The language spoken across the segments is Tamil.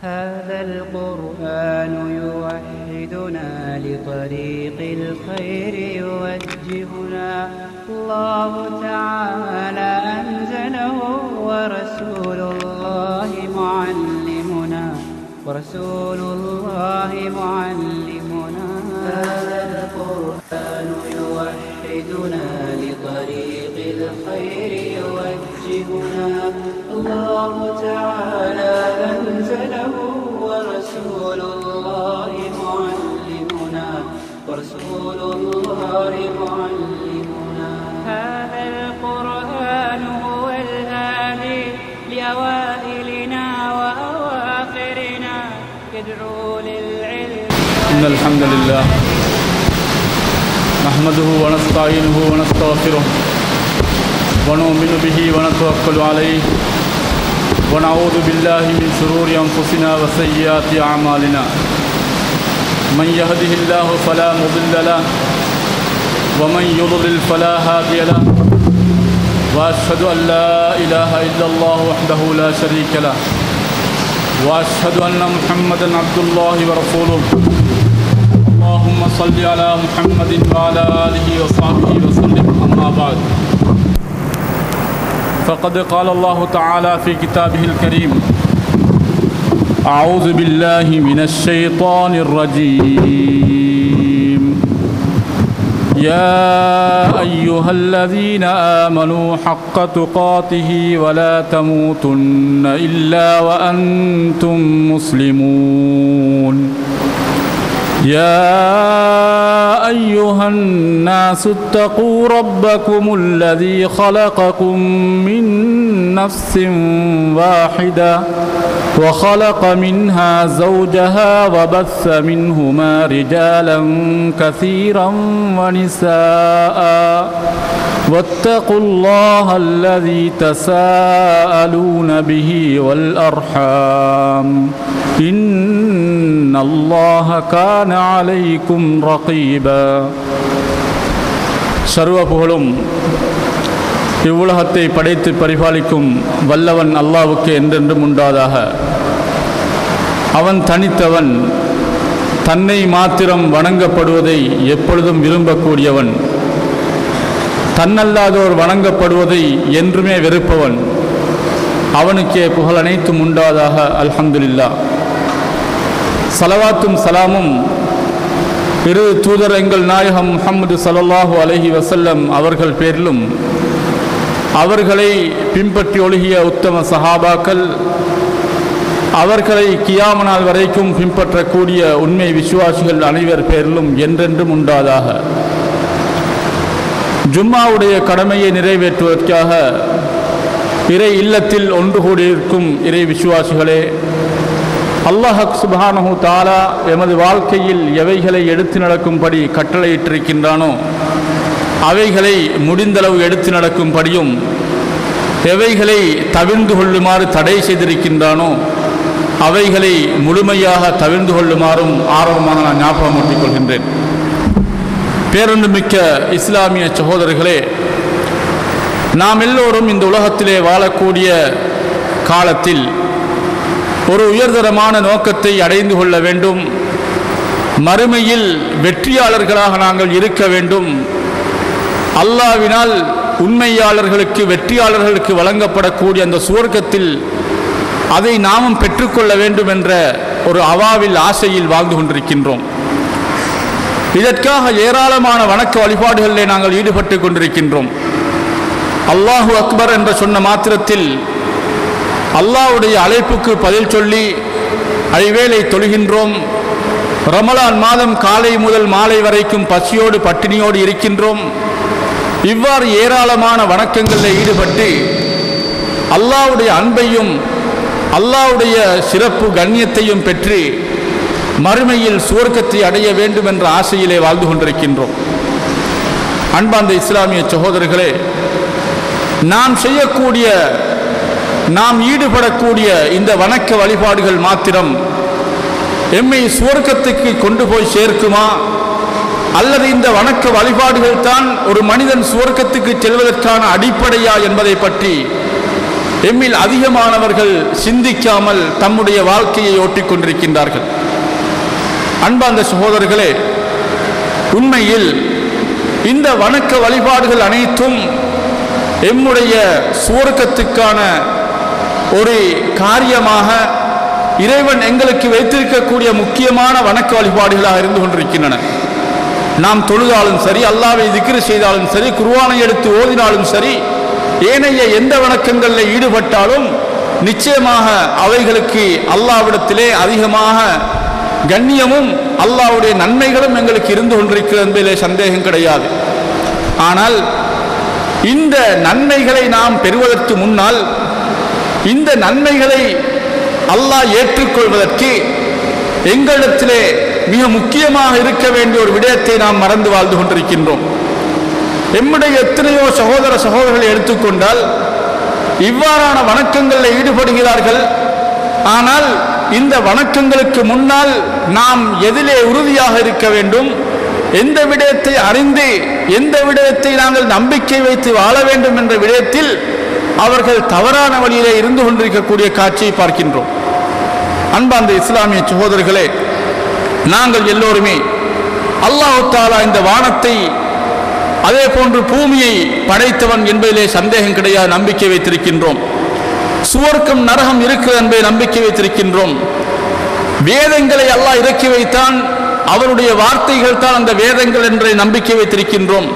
هذا القرآن يوحدنا لطريق الخير يوجهنا الله تعالى أنزله ورسول الله معلمنا ورسول الله معلمنا هذا القرآن يوحدنا لطريق الخير يوجهنا الله تعالى أنزله ورسول الله معلمنا ورسول الله معلمنا هذا القرآن هو الهادي لأوائلنا وأواخرنا يدعو للعلم إن الحمد لله نحمده ونستعينه ونستغفره ونؤمن به ونتوكل عليه ونعوذ بالله من شرور أنفسنا وسيئات أعمالنا من يهده الله فلا مضل له ومن يضلل فلا هادي له وأشهد أن لا إله إلا الله وحده لا شريك له وأشهد أن محمدا عبد الله ورسوله اللهم صل على محمد وعلى آله وصحبه وسلم أما بعد فقد قال الله تعالى في كتابه الكريم أعوذ بالله من الشيطان الرجيم يا أيها الذين آمنوا حق تقاته ولا تموتن إلا وأنتم مسلمون يا أيها الناس اتقوا ربكم الذي خلقكم من نفس واحدة وخلق منها زوجها وبث منهما رجالا كثيرا ونساء واتقوا الله الذي تساءلون به والأرحام إن الله كان عليكم رقيبا சர்வ புகழும் இவ்வுலகத்தை படைத்து பரிபாலிக்கும் வல்லவன் அல்லாவுக்கு என்றென்றும் உண்டாதாக அவன் தனித்தவன் தன்னை மாத்திரம் வணங்கப்படுவதை எப்பொழுதும் விரும்பக்கூடியவன் தன்னல்லாதோர் வணங்கப்படுவதை என்றுமே வெறுப்பவன் அவனுக்கே புகழ் அனைத்தும் உண்டாதாக அல்ஹம்துலில்லா சலவாத்தும் சலாமும் இரு தூதர் எங்கள் நாயகம் முஹம்மது ஸல்லல்லாஹு அலைஹி வஸல்லம் அவர்கள் பேரிலும் அவர்களை பின்பற்றி ஒழுகிய உத்தம சஹாபாக்கள் அவர்களை கியாம நாள் வரைக்கும் பின்பற்றக்கூடிய உண்மை விசுவாசிகள் அனைவர் பேரிலும் என்றென்றும் உண்டாதாக ஜும்மாவுடைய கடமையை நிறைவேற்றுவதற்காக இறை இல்லத்தில் ஒன்று கூடியிருக்கும் இறை விசுவாசிகளே அல்லாஹ் சுபானஹு தாலா எமது வாழ்க்கையில் எவைகளை எடுத்து நடக்கும்படி கட்டளையிட்டிருக்கின்றானோ அவைகளை முடிந்தளவு எடுத்து நடக்கும்படியும் எவைகளை தவிர்ந்து கொள்ளுமாறு தடை செய்திருக்கின்றானோ அவைகளை முழுமையாக தவிர்ந்து கொள்ளுமாறும் ஆர்வமாக நான் ஞாபகமூட்டிக் கொள்கின்றேன் பேரன்புமிக்க இஸ்லாமிய சகோதரர்களே நாம் எல்லோரும் இந்த உலகத்திலே வாழக்கூடிய காலத்தில் ஒரு உயர்தரமான நோக்கத்தை அடைந்து கொள்ள வேண்டும் மறுமையில் வெற்றியாளர்களாக நாங்கள் இருக்க வேண்டும் அல்லாவினால் உண்மையாளர்களுக்கு வெற்றியாளர்களுக்கு வழங்கப்படக்கூடிய அந்த சுவர்க்கத்தில் அதை நாமும் பெற்றுக்கொள்ள வேண்டும் என்ற ஒரு அவாவில் ஆசையில் வாழ்ந்து கொண்டிருக்கின்றோம் இதற்காக ஏராளமான வணக்க வழிபாடுகளிலே நாங்கள் ஈடுபட்டு கொண்டிருக்கின்றோம் அல்லாஹு அக்பர் என்று சொன்ன மாத்திரத்தில் அல்லாஹ்வுடைய அழைப்புக்கு பதில் சொல்லி ஐவேளை தொழுகின்றோம் ரமலான் மாதம் காலை முதல் மாலை வரைக்கும் பசியோடு பட்டினியோடு இருக்கின்றோம் இவ்வாறு ஏராளமான வணக்கங்களில் ஈடுபட்டு அல்லாஹ்வுடைய அன்பையும் அல்லாஹ்வுடைய சிறப்பு கண்ணியத்தையும் பெற்று மறுமையில் சுவர்க்கத்தை அடைய வேண்டும் என்ற ஆசையிலே வாழ்ந்து கொண்டிருக்கின்றோம் அன்பார்ந்த இஸ்லாமிய சகோதரர்களே நாம் செய்யக்கூடிய நாம் ஈடுபடக்கூடிய இந்த வணக்க வழிபாடுகள் மாத்திரம் எம்மை சுவர்க்கத்துக்கு கொண்டு போய் சேர்க்குமா அல்லது இந்த வணக்க வழிபாடுகள் தான் ஒரு மனிதன் சுவர்க்கத்துக்கு செல்வதற்கான அடிப்படையா என்பதை பற்றி எம்மில் அதிகமானவர்கள் சிந்திக்காமல் தம்முடைய வாழ்க்கையை ஓட்டிக் கொண்டிருக்கின்றார்கள் அன்பார்ந்த சகோதரர்களே உண்மையில் இந்த வணக்க வழிபாடுகள் அனைத்தும் எம்முடைய சுவர்க்கத்துக்கான ஒரு காரியமாக இறைவன் எங்களுக்கு வைத்திருக்கக்கூடிய முக்கியமான வணக்க வழிபாடுகளாக இருந்து கொண்டிருக்கின்றன நாம் தொழுதாலும் சரி அல்லாவை திக்ரு செய்தாலும் சரி குர்ஆனை எடுத்து ஓதினாலும் சரி ஏனைய எந்த வணக்கங்களில் ஈடுபட்டாலும் நிச்சயமாக அவைகளுக்கு அல்லாவிடத்திலே அதிகமாக கண்ணியமும் அல்லாஹ்வுடைய நன்மைகளும் எங்களுக்கு இருந்து கொண்டிருக்கிறது என்பதிலே சந்தேகம் கிடையாது ஆனால் இந்த நன்மைகளை நாம் பெறுவதற்கு முன்னால் இந்த நன்மைகளை அல்லாஹ் ஏற்றுக்கொள்வதற்கு எங்களிடத்திலே மிக முக்கியமாக இருக்க வேண்டிய ஒரு விடயத்தை நாம் மறந்து வாழ்ந்து கொண்டிருக்கின்றோம் எம்முடைய எத்தனையோ சகோதர சகோதரர்களை எடுத்துக்கொண்டால் இவ்வாறான வணக்கங்களில் ஈடுபடுகிறார்கள் ஆனால் இந்த வணக்கங்களுக்கு முன்னால் நாம் எதிலே உறுதியாக இருக்க வேண்டும் எந்த விடயத்தை அறிந்து எந்த விடயத்தை நாங்கள் நம்பிக்கை வைத்து வாழ வேண்டும் என்ற விடயத்தில் அவர்கள் தவறான வழியிலே இருந்து கொண்டிருக்கக்கூடிய காட்சியை பார்க்கின்றோம் அன்பார்ந்த இஸ்லாமிய சகோதரர்களே நாங்கள் எல்லோருமே அல்லாஹு தாலா இந்த வானத்தை அதே போன்று பூமியை படைத்தவன் என்பதிலே சந்தேகம் கிடையாது நம்பிக்கை வைத்திருக்கின்றோம் சுவர்க்கம் நரகம் இருக்கிறது என்பதை நம்பிக்கை வைத்திருக்கின்றோம் வேதங்களை அல்லாஹ் இறக்கி வைத்தான் அவருடைய வார்த்தைகள் தான் அந்த வேதங்கள் என்ற நம்பிக்கை வைத்திருக்கின்றோம்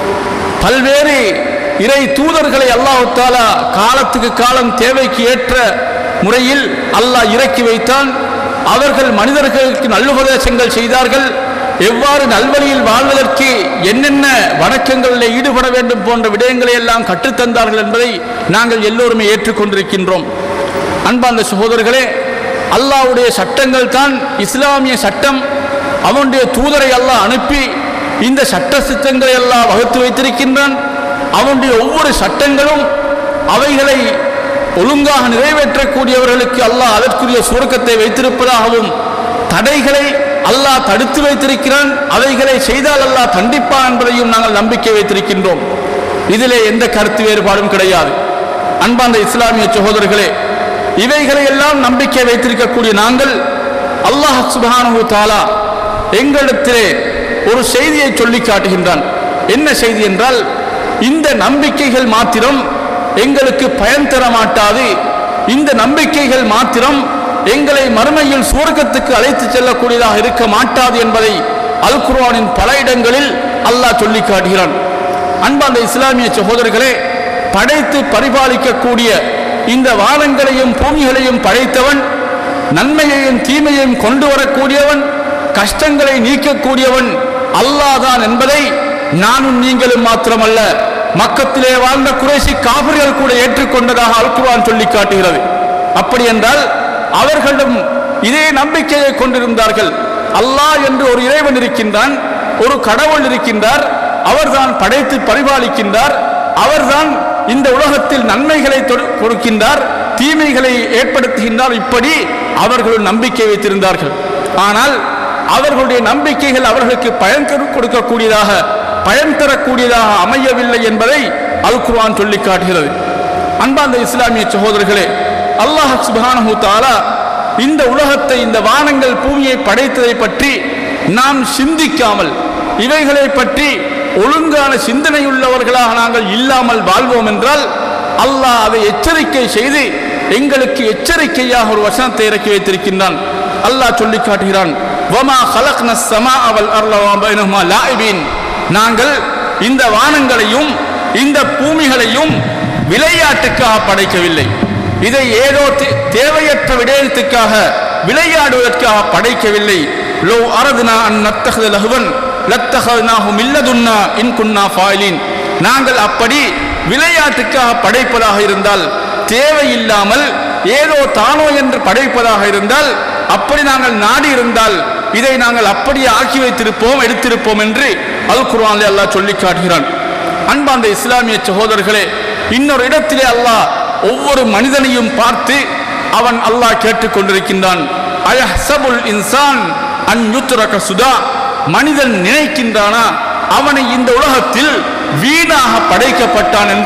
பல்வேறு இறை தூதர்களை அல்லாஹு தாலா காலத்துக்கு காலம் தேவைக்கு ஏற்ற முறையில் அல்லாஹ் இறக்கி வைத்தான் அவர்கள் மனிதர்களுக்கு நல்லுபதேசங்கள் செய்தார்கள் எவ்வாறு நல்வழியில் வாழ்வதற்கு என்னென்ன வணக்கங்களில் ஈடுபட வேண்டும் போன்ற விடயங்களை எல்லாம் கற்றுத்தந்தார்கள் என்பதை நாங்கள் எல்லோருமே ஏற்றுக்கொண்டிருக்கின்றோம் அன்பார்ந்த சகோதரர்களே அல்லாஹ்வுடைய சட்டங்கள் தான் இஸ்லாமிய சட்டம் அவனுடைய தூதரை அல்லாஹ் அனுப்பி இந்த சட்ட சித்தங்களை எல்லாம் வகுத்து வைத்திருக்கின்றான் அவனுடைய ஒவ்வொரு சட்டங்களும் அவைகளை ஒழுங்காக நிறைவேற்றக்கூடியவர்களுக்கு அல்லாஹ் அதற்குரிய சுருக்கத்தை வைத்திருப்பதாகவும் தடைகளை அல்லாஹ் தடுத்து வைத்திருக்கிறான் அவைகளை செய்தால் அல்லாஹ் தண்டிப்பான் என்பதையும் நாங்கள் நம்பிக்கை வைத்திருக்கின்றோம் இதிலே எந்த கருத்து வேறுபாடும் கிடையாது அன்பார்ந்த இஸ்லாமிய சகோதரர்களே இவைகளை எல்லாம் நம்பிக்கை வைத்திருக்கக்கூடிய நாங்கள் அல்லாஹ் சுப்ஹானஹு தாலா எங்களிடத்திலே ஒரு செய்தியை சொல்லி காட்டுகின்றான் என்ன செய்தி என்றால் இந்த நம்பிக்கைகள் மாத்திரம் எங்களுக்கு பயன் தர மாட்டாது இந்த நம்பிக்கைகள் மாத்திரம் எங்களை மறுமையில் சுவர்க்கத்துக்கு அழைத்து செல்லக்கூடியதாக இருக்க மாட்டாது என்பதை அல் குர்ஆனின் பல இடங்களில் அல்லாஹ் சொல்லி காட்டுகிறான் அன்பார்ந்த இஸ்லாமிய சகோதரர்களே படைத்து பரிபாலிக்கக்கூடிய இந்த வானங்களையும் பூமிகளையும் படைத்தவன் நன்மையையும் தீமையையும் கொண்டு வரக்கூடியவன் கஷ்டங்களை நீக்கக்கூடியவன் அல்லாதான் என்பதை நானும் நீங்களும் மாத்திரமல்ல மக்கத்திலே வாழ்ந்த குறைசி காபிர்கள் கூட ஏற்றுக்கொண்டதாக அல்குர்ஆன் சொல்லி காட்டுகிறது அப்படி என்றால் அவர்களும் இதே நம்பிக்கையை கொண்டிருந்தார்கள் அல்லாஹ் என்று ஒரு இறைவன் இருக்கின்றான் ஒரு கடவுள் இருக்கின்றார் அவர்தான் படைத்து பரிபாலிக்கின்றார் அவர்தான் இந்த உலகத்தில் நன்மைகளை தொடு- கொடுக்கின்றார் தீமைகளை ஏற்படுத்துகின்றார் இப்படி அவர்கள் நம்பிக்கை வைத்திருந்தார்கள் ஆனால் அவர்களுடைய நம்பிக்கைகள் அவர்களுக்கு பயன் கொடு- கொடுக்கக்கூடியதாக பயன் தரக்கூடியதாக அமையவில்லை என்பதை அல் குர்ஆன் சொல்லி காட்டுகிறது அன்பார்ந்த இஸ்லாமிய சகோதரர்களே அல்லாஹ் சுப்ஹானஹு தஆலா இந்த உலகத்தை இந்த வானங்கள் பூமியை படைத்ததை பற்றி நாம் சிந்திக்காமல் இவைகளை பற்றி ஒழுங்கான சிந்தனையுள்ளவர்களாக நாங்கள் இல்லாமல் வாழ்வோம் என்றால் அல்லாஹ் அதை எச்சரிக்கை செய்து எங்களுக்கு எச்சரிக்கையாக ஒரு வசனத்தை இறக்கி வைத்திருக்கின்றான் அல்லாஹ் சொல்லி காட்டுகிறான் வமா خلقنا السماء والارض وما بينهما لاعبين நாங்கள் இந்த வானங்களையும் இந்த பூமிகளையும் விளையாட்டுக்காக படைக்கவில்லை இதை ஏதோ தே- தேவையற்ற விடயத்துக்காக விளையாடுவதற்காக படைக்கவில்லை லோ அரதுனா அன் நத்தகத லகுவன் லத்தகனாஹு மில்லதுன்னா இன் குன்னா ஃபாயிலின் நாங்கள் அப்படி விளையாட்டுக்காக படைப்பதாக இருந்தால் தேவையில்லாமல் ஏதோ தானோ என்று படைப்பதாக இருந்தால் அப்படி நாங்கள் நாடி இருந்தால் இதை நாங்கள் அப்படியே ஆக்கி வைத்திருப்போம் எடுத்திருப்போம் என்று அல் குர்ஆனிலே அல்லாஹ் சொல்லி காட்டுகிறான் அன்பார்ந்த இஸ்லாமிய சகோதரர்களே இன்னொரு இடத்திலே அல்லாஹ் ஒவ்வொரு மனிதனையும் பார்த்து அவன் அல்லாஹ் கேட்டுக்கொண்டிருக்கின்றான் அயஹ்சபுல் இன்சான் அன் யுத்ரக சுதா மனிதன் நினைக்கின்றானா அவனை இந்த உலகத்தில் வீணாக படைக்கப்பட்டான் என்று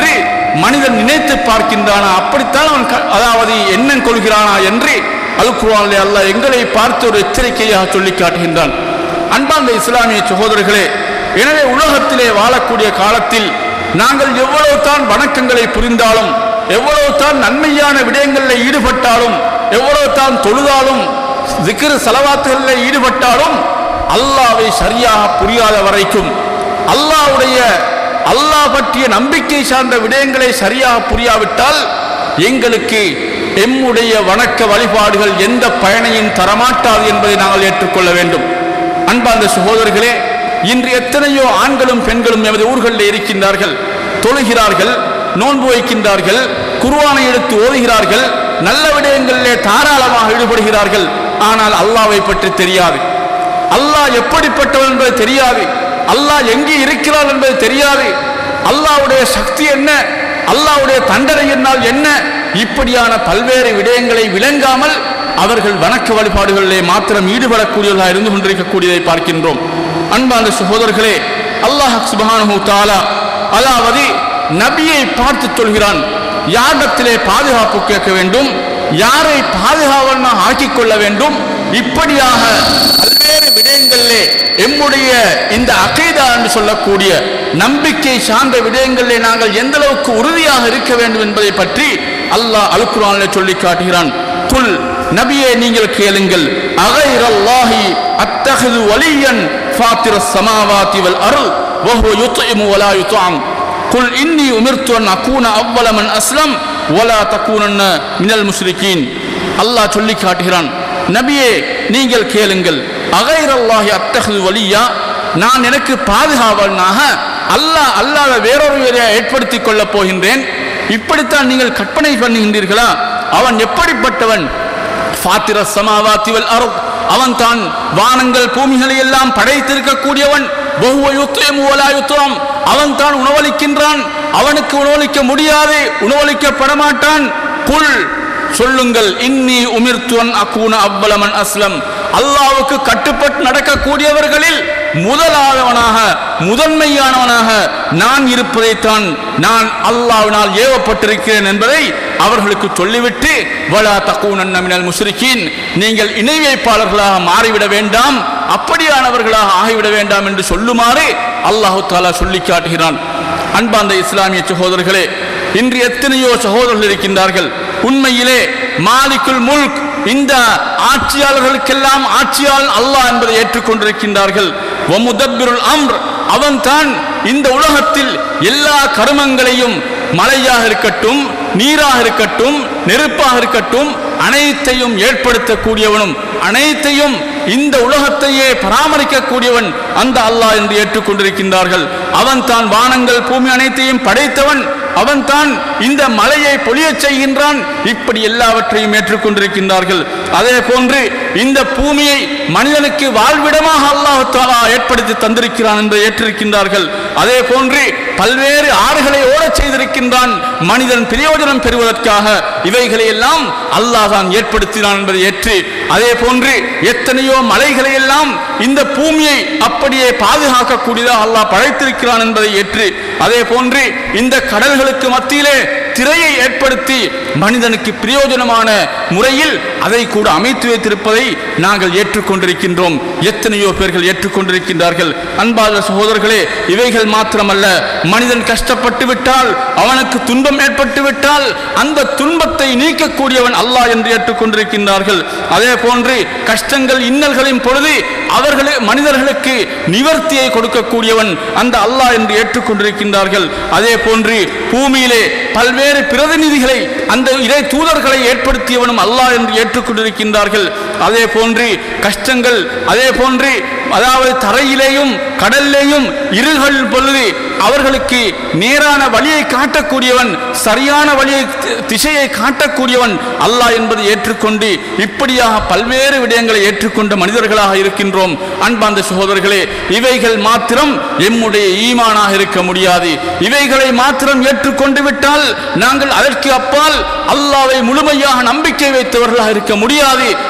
மனிதன் நினைத்து பார்க்கின்றானா அப்படித்தான் அவன் க- அதாவது எண்ணம் கொள்கிறானா என்று அல் குர்ஆனிலே அல்லாஹ் எங்களை பார்த்து ஒரு எச்சரிக்கையாக சொல்லி காட்டுகின்றான் அன்பார்ந்த இஸ்லாமிய சகோதரர்களே எனவே உலகத்திலே வாழக்கூடிய காலத்தில் நாங்கள் எவ்வளவு தான் வணக்கங்களை புரிந்தாலும் எவ்வளவு தான் நன்மையான விடயங்களில் ஈடுபட்டாலும் எவ்வளவு தான் தொழுதாலும் திக்ரு சலவாத்துகளில் ஈடுபட்டாலும் அல்லாவை சரியாக புரியாத வரைக்கும் அல்லாஹ்வுடைய அல்லாஹ் பற்றிய நம்பிக்கை சார்ந்த விடயங்களை சரியாக புரியாவிட்டால் எங்களுக்கு எம்முடைய வணக்க வழிபாடுகள் எந்த பயனையும் தரமாட்டாது என்பதை நாங்கள் ஏற்றுக்கொள்ள வேண்டும் அன்பார்ந்த சகோதரர்களே இன்று எத்தனையோ ஆண்களும் பெண்களும் எமது ஊர்களில் இருக்கின்றார்கள் தொழுகிறார்கள் நோன்பு வைக்கின்றார்கள் குர்ஆனை எடுத்து ஓதுகிறார்கள் நல்ல விடயங்களிலே தாராளமாக ஈடுபடுகிறார்கள் ஆனால் அல்லாவை பற்றி தெரியாது அல்லாஹ் எப்படிப்பட்டவன் என்பது தெரியாது அல்லாஹ் எங்கே இருக்கிறான் என்பது தெரியாது அல்லாஹ்வுடைய சக்தி என்ன அல்லாஹ்வுடைய தண்டனை என்னால் என்ன இப்படியான பல்வேறு விடயங்களை விளங்காமல் அவர்கள் வணக்க வழிபாடுகளிலே மாத்திரம் ஈடுபடக்கூடியவர்களாக இருந்து கொண்டிருக்கக்கூடியதை பார்க்கின்றோம் அன்பான சகோதரர்களே அல்லாஹ் சுப்ஹானஹு தஆலா அதாவது நபியை பார்த்து சொல்கிறான் யாரிடத்திலே பாதுகாப்பு கேட்க வேண்டும் யாரை பாதுகாவலனாக ஆக்கிக் கொள்ள வேண்டும் இப்படியாக பல்வேறு விடயங்களிலே எம்முடைய இந்த அகைதா என்று சொல்லக்கூடிய நம்பிக்கை சார்ந்த விடயங்களிலே நாங்கள் எந்த அளவுக்கு உறுதியாக இருக்க வேண்டும் என்பதை பற்றி அல்லாஹ் அல் குர்ஆனிலே சொல்லி காட்டுகிறான் குல் நபியே நீங்கள் கேளுங்கள் அகைரல்லாஹி அத்தஹது வலியன் ஃபாத்திர சமாவாதி வல் அருள் வஹுவ யுத்இமு வலா யுத்அம் குல் இன்னி உமிர்த்து அன் அகூன அவ்வல மன் அஸ்லம் வலா தக்கூனன்ன மினல் முஸ்ரிகீன் அல்லாஹ் சொல்லி காட்டுகிறான் நபியே நீங்கள் கேளுங்கள் அகைரல்லாஹி அத்தஹது வலியா நான் எனக்கு பாதுகாவலனாக அல்லாஹ் அல்லாத வேறொருவரை ஏற்படுத்திக் கொள்ளப் போகின்றேன் இப்படித்தான் நீங்கள் கற்பனை பண்ணுகின்றீர்களா அவன் எப்படிப்பட்டவன் ஃபாத்திர சமாவாத்தி வல் அருள் அவன் தான் வானங்கள் பூமிகளை எல்லாம் படைத்திருக்கக்கூடியவன் பகுவ யுத்தம் ஓலா யுத்தம் அவன் தான் உணவளிக்கின்றான் அவனுக்கு உணவளிக்க முடியாது உணவளிக்கப்பட மாட்டான் குல் சொல்லுங்கள் இன்னி உமிர்த்துவன் அக்கூன அவ்வளமன் அஸ்லம் அல்லாவுக்கு கட்டுப்பட்டு நடக்கக்கூடியவர்களில் முதலாதவனாக முதன்மையானவனாக நான் இருப்பதைத்தான் நான் அல்லாவினால் ஏவப்பட்டிருக்கிறேன் என்பதை அவர்களுக்கு சொல்லிவிட்டு வலா தக்கூனன்ன மினல் முஸ்ரிக்கீன் நீங்கள் இணை வைப்பாளர்களாக மாறிவிட வேண்டாம் அப்படியானவர்களாக ஆகிவிட வேண்டாம் என்று சொல்லுமாறு அல்லாஹு தாலா சொல்லி காட்டுகிறான் அன்பார்ந்த இஸ்லாமிய சகோதரர்களே இன்று எத்தனையோ சகோதரர்கள் இருக்கின்றார்கள் உண்மையிலே மாலிக்குல் முல்க் இந்த ஆட்சியாளர்களுக்கெல்லாம் ஆட்சியாளன் அல்லாஹ் என்பதை ஏற்றுக்கொண்டிருக்கின்றார்கள் வமுதப்பிருள் அம்ர் அவன் தான் இந்த உலகத்தில் எல்லா கருமங்களையும் மழையாக இருக்கட்டும் நீராக இருக்கட்டும் நெருப்பாக இருக்கட்டும் அனைத்தையும் ஏற்படுத்தக்கூடியவனும் அனைத்தையும் இந்த உலகத்தையே பராமரிக்கக்கூடியவன் அந்த அல்லாஹ் என்று ஏற்றுக்கொண்டிருக்கின்றார்கள் அவன் தான் வானங்கள் பூமி அனைத்தையும் படைத்தவன் அவன் தான் இந்த மலையை பொழியச் செய்கின்றான் இப்படி எல்லாவற்றையும் ஏற்றுக்கொண்டிருக்கின்றார்கள் அதே போன்று இந்த பூமியை மனிதனுக்கு வாழ்விடமாக அல்லாஹ் தாலா ஏற்படுத்தி தந்திருக்கிறான் என்று ஏற்றிருக்கின்றார்கள் அதே போன்று பல்வேறு ஆறுகளை ஓடச் செய்திருக்கின்றான் மனிதன் பிரயோஜனம் பெறுவதற்காக இவைகளை எல்லாம் அல்லாஹ் தான் ஏற்படுத்தினான் என்பதை ஏற்று அதே போன்று எத்தனையோ மலைகளை எல்லாம் இந்த பூமியை அப்படியே பாதுகாக்கக்கூடியதாக அல்லாஹ் படைத்திருக்கிறான் என்பதை ஏற்று அதே போன்று இந்த கடல்களுக்கு மத்தியிலே திரையை ஏற்படுத்தி மனிதனுக்கு பிரயோஜனமான முறையில் அதை கூட அமைத்து வைத்திருப்பதை நாங்கள் ஏற்றுக்கொண்டிருக்கின்றோம் எத்தனையோ பேர்கள் ஏற்றுக்கொண்டிருக்கின்றார்கள் அன்பாத சகோதரர்களே இவைகள் மாத்திரமல்ல மனிதன் கஷ்டப்பட்டு விட்டால் அவனுக்கு துன்பம் ஏற்பட்டு விட்டால் அந்த துன்பத்தை நீக்கக்கூடியவன் அல்லாஹ் என்று ஏற்றுக்கொண்டிருக்கின்றார்கள் அதே போன்று கஷ்டங்கள் இன்னல்களின் பொழுது அவர்களே மனிதர்களுக்கு நிவர்த்தியை கொடுக்கக்கூடியவன் அந்த அல்லாஹ் என்று ஏற்றுக்கொண்டிருக்கின்றார்கள் அதே போன்று பூமியிலே பல்வேறு பிரதிநிதிகளை அந்த இறை தூதர்களை ஏற்படுத்தியவனும் அல்லாஹ் என்று ஏற்றுக்கொண்டிருக்கின்றார்கள் அதே போன்று கஷ்டங்கள் அதே போன்று அதாவது தரையிலேயும் கடல்லேயும் இருள்கள் பொழுது அவர்களுக்கு நேரான வழியை காட்டக்கூடியவன் சரியான வழியை தி- திசையை காட்டக்கூடியவன் அல்லாஹ் என்பதை ஏற்றுக்கொண்டு இப்படியாக பல்வேறு விடயங்களை ஏற்றுக்கொண்ட மனிதர்களாக இருக்கின்றோம் அன்பார்ந்த சகோதரர்களே இவைகள் மாத்திரம் எம்முடைய ஈமானாக இருக்க முடியாது இவைகளை மாத்திரம் ஏற்றுக்கொண்டு விட்டால் நாங்கள் அதற்கு அப்பால் அல்லாவை முழுமையாக நம்பிக்கை வைத்தவர்களாக இருக்க முடியாது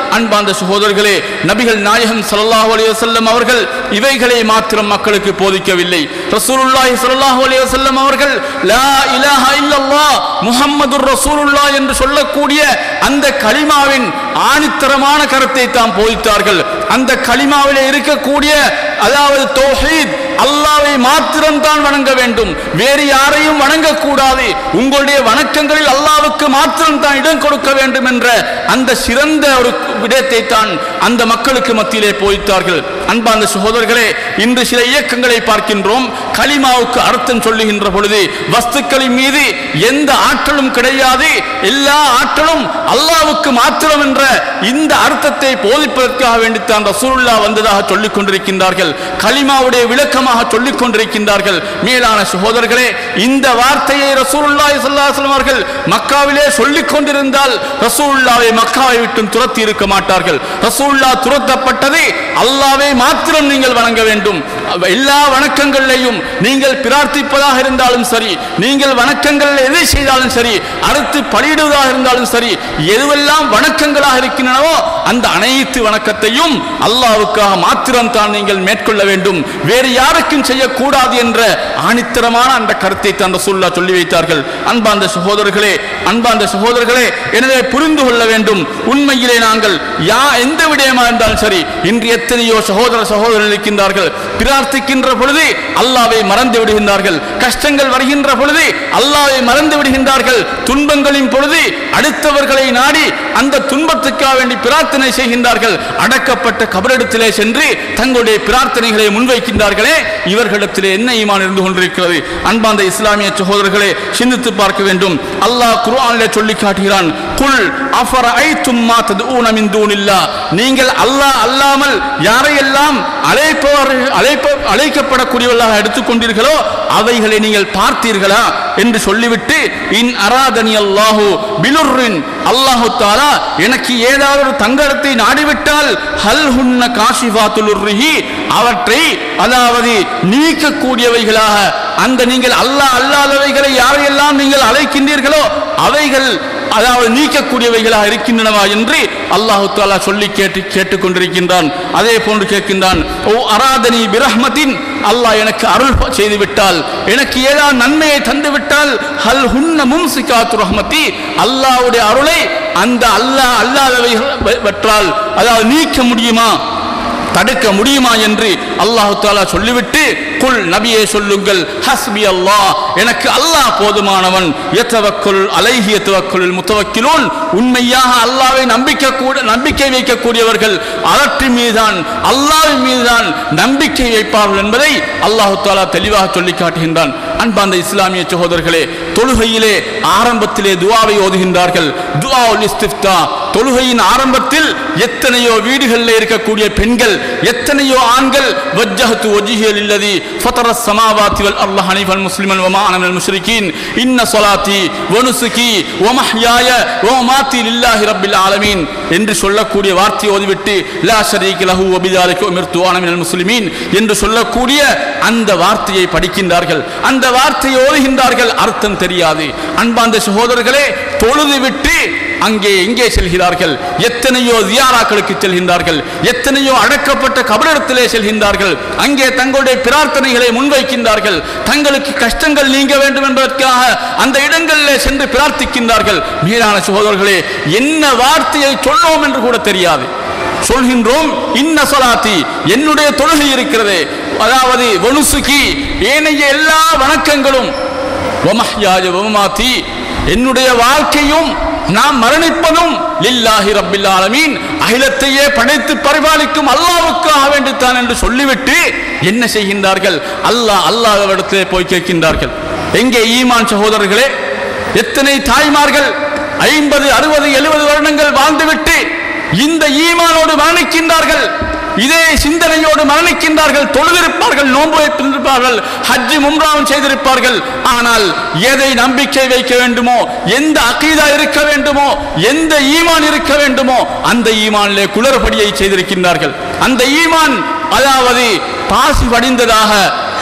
அன்பார்ந்த சகோதரர்களே நபிகள் நாயகம் ஸல்லல்லாஹு அலைஹி வஸல்லம் அவர்கள் இவைகளை மாத்திரம் மக்களுக்கு போதிக்கவில்லை ரசூலுல்லாஹி ஸல்லல்லாஹு அலைஹி வஸல்லம் அவர்கள் லா இலாஹா இல்லல்லாஹ் முஹம்மதுர் ரசூலுல்லாஹ் என்று சொல்லக்கூடிய அந்த கலிமாவின் ஆணித்தரமான கருத்தை தாம் போதித்தார்கள் அந்த கலிமாவிலே இருக்கக்கூடிய அதாவது தௌஹீத் அல்லாவை மாத்திரம் தான் வணங்க வேண்டும் வேறு யாரையும் வணங்கக்கூடாது உங்களுடைய வணக்கங்களில் அல்லாவுக்கு மாத்திரம் தான் இடம் கொடுக்க வேண்டும் என்ற அந்த சிறந்த ஒரு விடயத்தை தான் அந்த மக்களுக்கு மத்தியிலே போதித்தார்கள் அன்பார்ந்த சகோதரர்களே இன்று சில இயக்கங்களை பார்க்கின்றோம் கலிமாவுக்கு அர்த்தம் சொல்லுகின்ற பொழுது வஸ்துக்களின் மீது எந்த ஆற்றலும் கிடையாது எல்லா ஆற்றலும் அல்லாவுக்கு மாத்திரம் என்ற இந்த அர்த்தத்தை போதிப்பதற்காக வேண்டித்தான் ரசூலுல்லா வந்ததாக சொல்லிக் கொண்டிருக்கின்றார்கள் கலிமாவுடைய விளக்கமாக சொல்லிக் கொண்டிருக்கின்றார்கள் மேலான சகோதரர்களே இந்த வார்த்தையை ரசூலுல்லாஹி ஸல்லல்லாஹு அலைஹி வஸல்லம் அவர்கள் மக்காவிலே சொல்லிக் கொண்டிருந்தால் ரசூலுல்லாவை மக்காவை விட்டு துரத்தி இருக்க மாட்டார்கள் ரசூலுல்லா துரத்தப்பட்டது அல்லாவை மாத்திரம் நீங்கள் வணங்க வேண்டும் எல்லா வணக்கங்களிலையும் நீங்கள் பிரார்த்திப்பதாக இருந்தாலும் சரி நீங்கள் வணக்கங்கள் எதை செய்தாலும் சரி அறுத்து பலியிடுவதாக இருந்தாலும் சரி எதுவெல்லாம் வணக்கங்களாக இருக்கின்றனவோ அந்த அனைத்து வணக்கத்தையும் அல்லாவுக்காக மாத்திரம் தான் நீங்கள் மேற்கொள்ள வேண்டும் வேறு யாருக்கும் செய்யக்கூடாது என்ற ஆணித்தரமான அந்த கருத்தை தான் ரசூலுல்லாஹ் சொல்லி வைத்தார்கள் அன்பார்ந்த சகோதரர்களே அன்பார்ந்த சகோதரர்களே எனவே புரிந்து கொள்ள வேண்டும் உண்மையிலே நாங்கள் யா எந்த விடயமா இருந்தாலும் சரி இன்று எத்தனையோ சகோதர சகோதரர்கள் இருக்கின்றார்கள் பிரார்த்திக்கின்ற பொழுது அல்லாவை மறந்து விடுகின்றார்கள் கஷ்டங்கள் வருகின்ற பொழுது அல்லாவை மறந்து விடுகின்றார்கள் துன்பங்களின் பொழுது அடுத்தவர்களை நாடி அந்த துன்பத்துக்காக வேண்டி பிரார்த்தனை செய்கின்றார்கள் அடக்கப்பட்ட கபரிடத்திலே சென்று தங்களுடைய பிரார்த்தனைகளை முன்வைக்கின்றார்களே இவர்களிடத்திலே என்ன ஈமான் இருந்து கொண்டிருக்கிறது அன்பாந்த இஸ்லாமிய சகோதரர்களே சிந்தித்து பார்க்க வேண்டும் அல்லாஹ் குர்ஆனிலே சொல்லி காட்டுகிறான் குல் அஃபரஐத்தும் மா ததுஊன மின் தூனில்லா நீங்கள் அல்லாஹ் அல்லாமல் யாரையெல்லாம் அழைப்பவர் அழைப்ப அழைக்கப்படக்கூடியவர்களாக எடுத்துக்கொண்டீர்களோ அவைகளை நீங்கள் பார்த்தீர்களா என்று சொல்லிவிட்டு இன் அராதனி அல்லாஹு பிலுர்ரின் அல்லாஹு தாலா எனக்கு ஏதாவது ஒரு தங்கடத்தை நாடிவிட்டால் ஹல் ஹுன்ன காஷிஃபாத்துலுர்ரிஹி அவற்றை அதாவது நீக்கக்கூடியவைகளாக அந்த நீங்கள் அல்லாஹ் அல்லாதவைகளை யாரையெல்லாம் நீங்கள் அழைக்கின்றீர்களோ அவைகள் அதாவது நீக்கக்கூடியவைகளாக இருக்கின்றனவா என்று அல்லாஹு தாலா சொல்லி கேட்டு கேட்டுக்கொண்டிருக்கின்றான் அதே போன்று கேட்கின்றான் ஓ அராதனி பிரஹ்மத்தின் அல்லாஹ் எனக்கு அருள் செய்து விட்டால் எனக்கு ஏதாவது நன்மையை தந்து விட்டால் ஹல் ஹுன்ன மும்சிகாத்து ரஹ்மதி அல்லாஹ்வுடைய அருளை அந்த அல்லாஹ் அல்லாதவைகள் வெற்றால் அதாவது நீக்க முடியுமா தடுக்க முடியுமா என்று அல்லாஹு தாலா சொல்லிவிட்டு குல் நபியே சொல்லுங்கள் ஹஸ்பி அல்லாஹ் எனக்கு அல்லாஹ் போதுமானவன் எத்தவக்குள் அலைஹி எத்தவக்குள் முத்தவக்கிலோன் உண்மையாக அல்லாவை நம்பிக்கை கூட நம்பிக்கை வைக்கக்கூடியவர்கள் அவற்றின் மீதுதான் அல்லாவின் மீதுதான் நம்பிக்கை வைப்பார்கள் என்பதை அல்லாஹு தாலா தெளிவாக சொல்லி காட்டுகின்றான் அன்பார்ந்த இஸ்லாமிய சகோதரர்களே தொழுகையிலே ஆரம்பத்திலே துவாவை ஓதுகின்றார்கள் துவா இஸ்திஃப்தா தொழுகையின் ஆரம்பத்தில் எத்தனையோ வீடுகளில் இருக்கக்கூடிய பெண்கள் எத்தனையோ ஆண்கள் வஜ்ஜஹத்து வஜ்ஹியல் இல்லதி ஃபதர ஸமாவாத்தி வல் அர்ல ஹனீஃபல் முஸ்லிமன் வமா அன மினல் முஷ்ரிகீன் இன்ன ஸலாத்தி வ நுசுகி வ மஹ்யாய வ மமாத்தி லில்லாஹி ரப்பில் ஆலமீன் என்று சொல்லக்கூடிய வார்த்தையை ஓதிவிட்டு லா ஷரீக லஹு வ பிதாலிக உமிர்து அன மினல் முஸ்லிமீன் என்று சொல்லக்கூடிய அந்த வார்த்தையை படிக்கின்றார்கள் அந்த வார்த்தையை ஓதுகின்றார்கள் அர்த்தம் தெரியாது அன்பார்ந்த சகோதரர்களே தொழுது விட்டு அங்கே எங்கே செல்கிறார்கள் எத்தனையோ தியாராக்களுக்கு செல்கின்றார்கள் எத்தனையோ அடக்கப்பட்ட கபரிடத்திலே செல்கின்றார்கள் அங்கே தங்களுடைய பிரார்த்தனைகளை முன்வைக்கின்றார்கள் தங்களுக்கு கஷ்டங்கள் நீங்க வேண்டும் என்பதற்காக அந்த இடங்களிலே சென்று பிரார்த்திக்கின்றார்கள் மீதான சகோதரர்களே என்ன வார்த்தையை சொன்னோம் என்று கூட தெரியாது சொல்கின்றோம் இன்ன சொலாத்தி என்னுடைய தொழுகை இருக்கிறது அதாவது வனுசுகி ஏனைய எல்லா வணக்கங்களும் வமஹ்யாஜ வமமாத்தி என்னுடைய வாழ்க்கையும் நாம் மரணிப்பதும் லில்லாஹி ரப்பில் ஆலமீன் அகிலத்தையே படைத்து பரிபாலிக்கும் அல்லாவுக்காக வேண்டித்தான் என்று சொல்லிவிட்டு என்ன செய்கின்றார்கள் அல்லாஹ் அல்லாஹ்விடத்திலே போய் கேட்கின்றார்கள் எங்கே ஈமான் சகோதரர்களே எத்தனை தாய்மார்கள் ஐம்பது அறுபது எழுபது வருடங்கள் வாழ்ந்துவிட்டு இந்த ஈமானோடு மரணிக்கின்றார்கள் இதே சிந்தனையோடு மரணிக்கின்றார்கள் தொழுதிருப்பார்கள் நோன்பு வைத்திருப்பார்கள் ஹஜ்ஜி மும்ராவும் செய்திருப்பார்கள் ஆனால் எதை நம்பிக்கை வைக்க வேண்டுமோ எந்த அகீதா இருக்க வேண்டுமோ எந்த ஈமான் இருக்க வேண்டுமோ அந்த ஈமானிலே குளறுபடியை செய்திருக்கின்றார்கள் அந்த ஈமான் அதாவது பாசி படிந்ததாக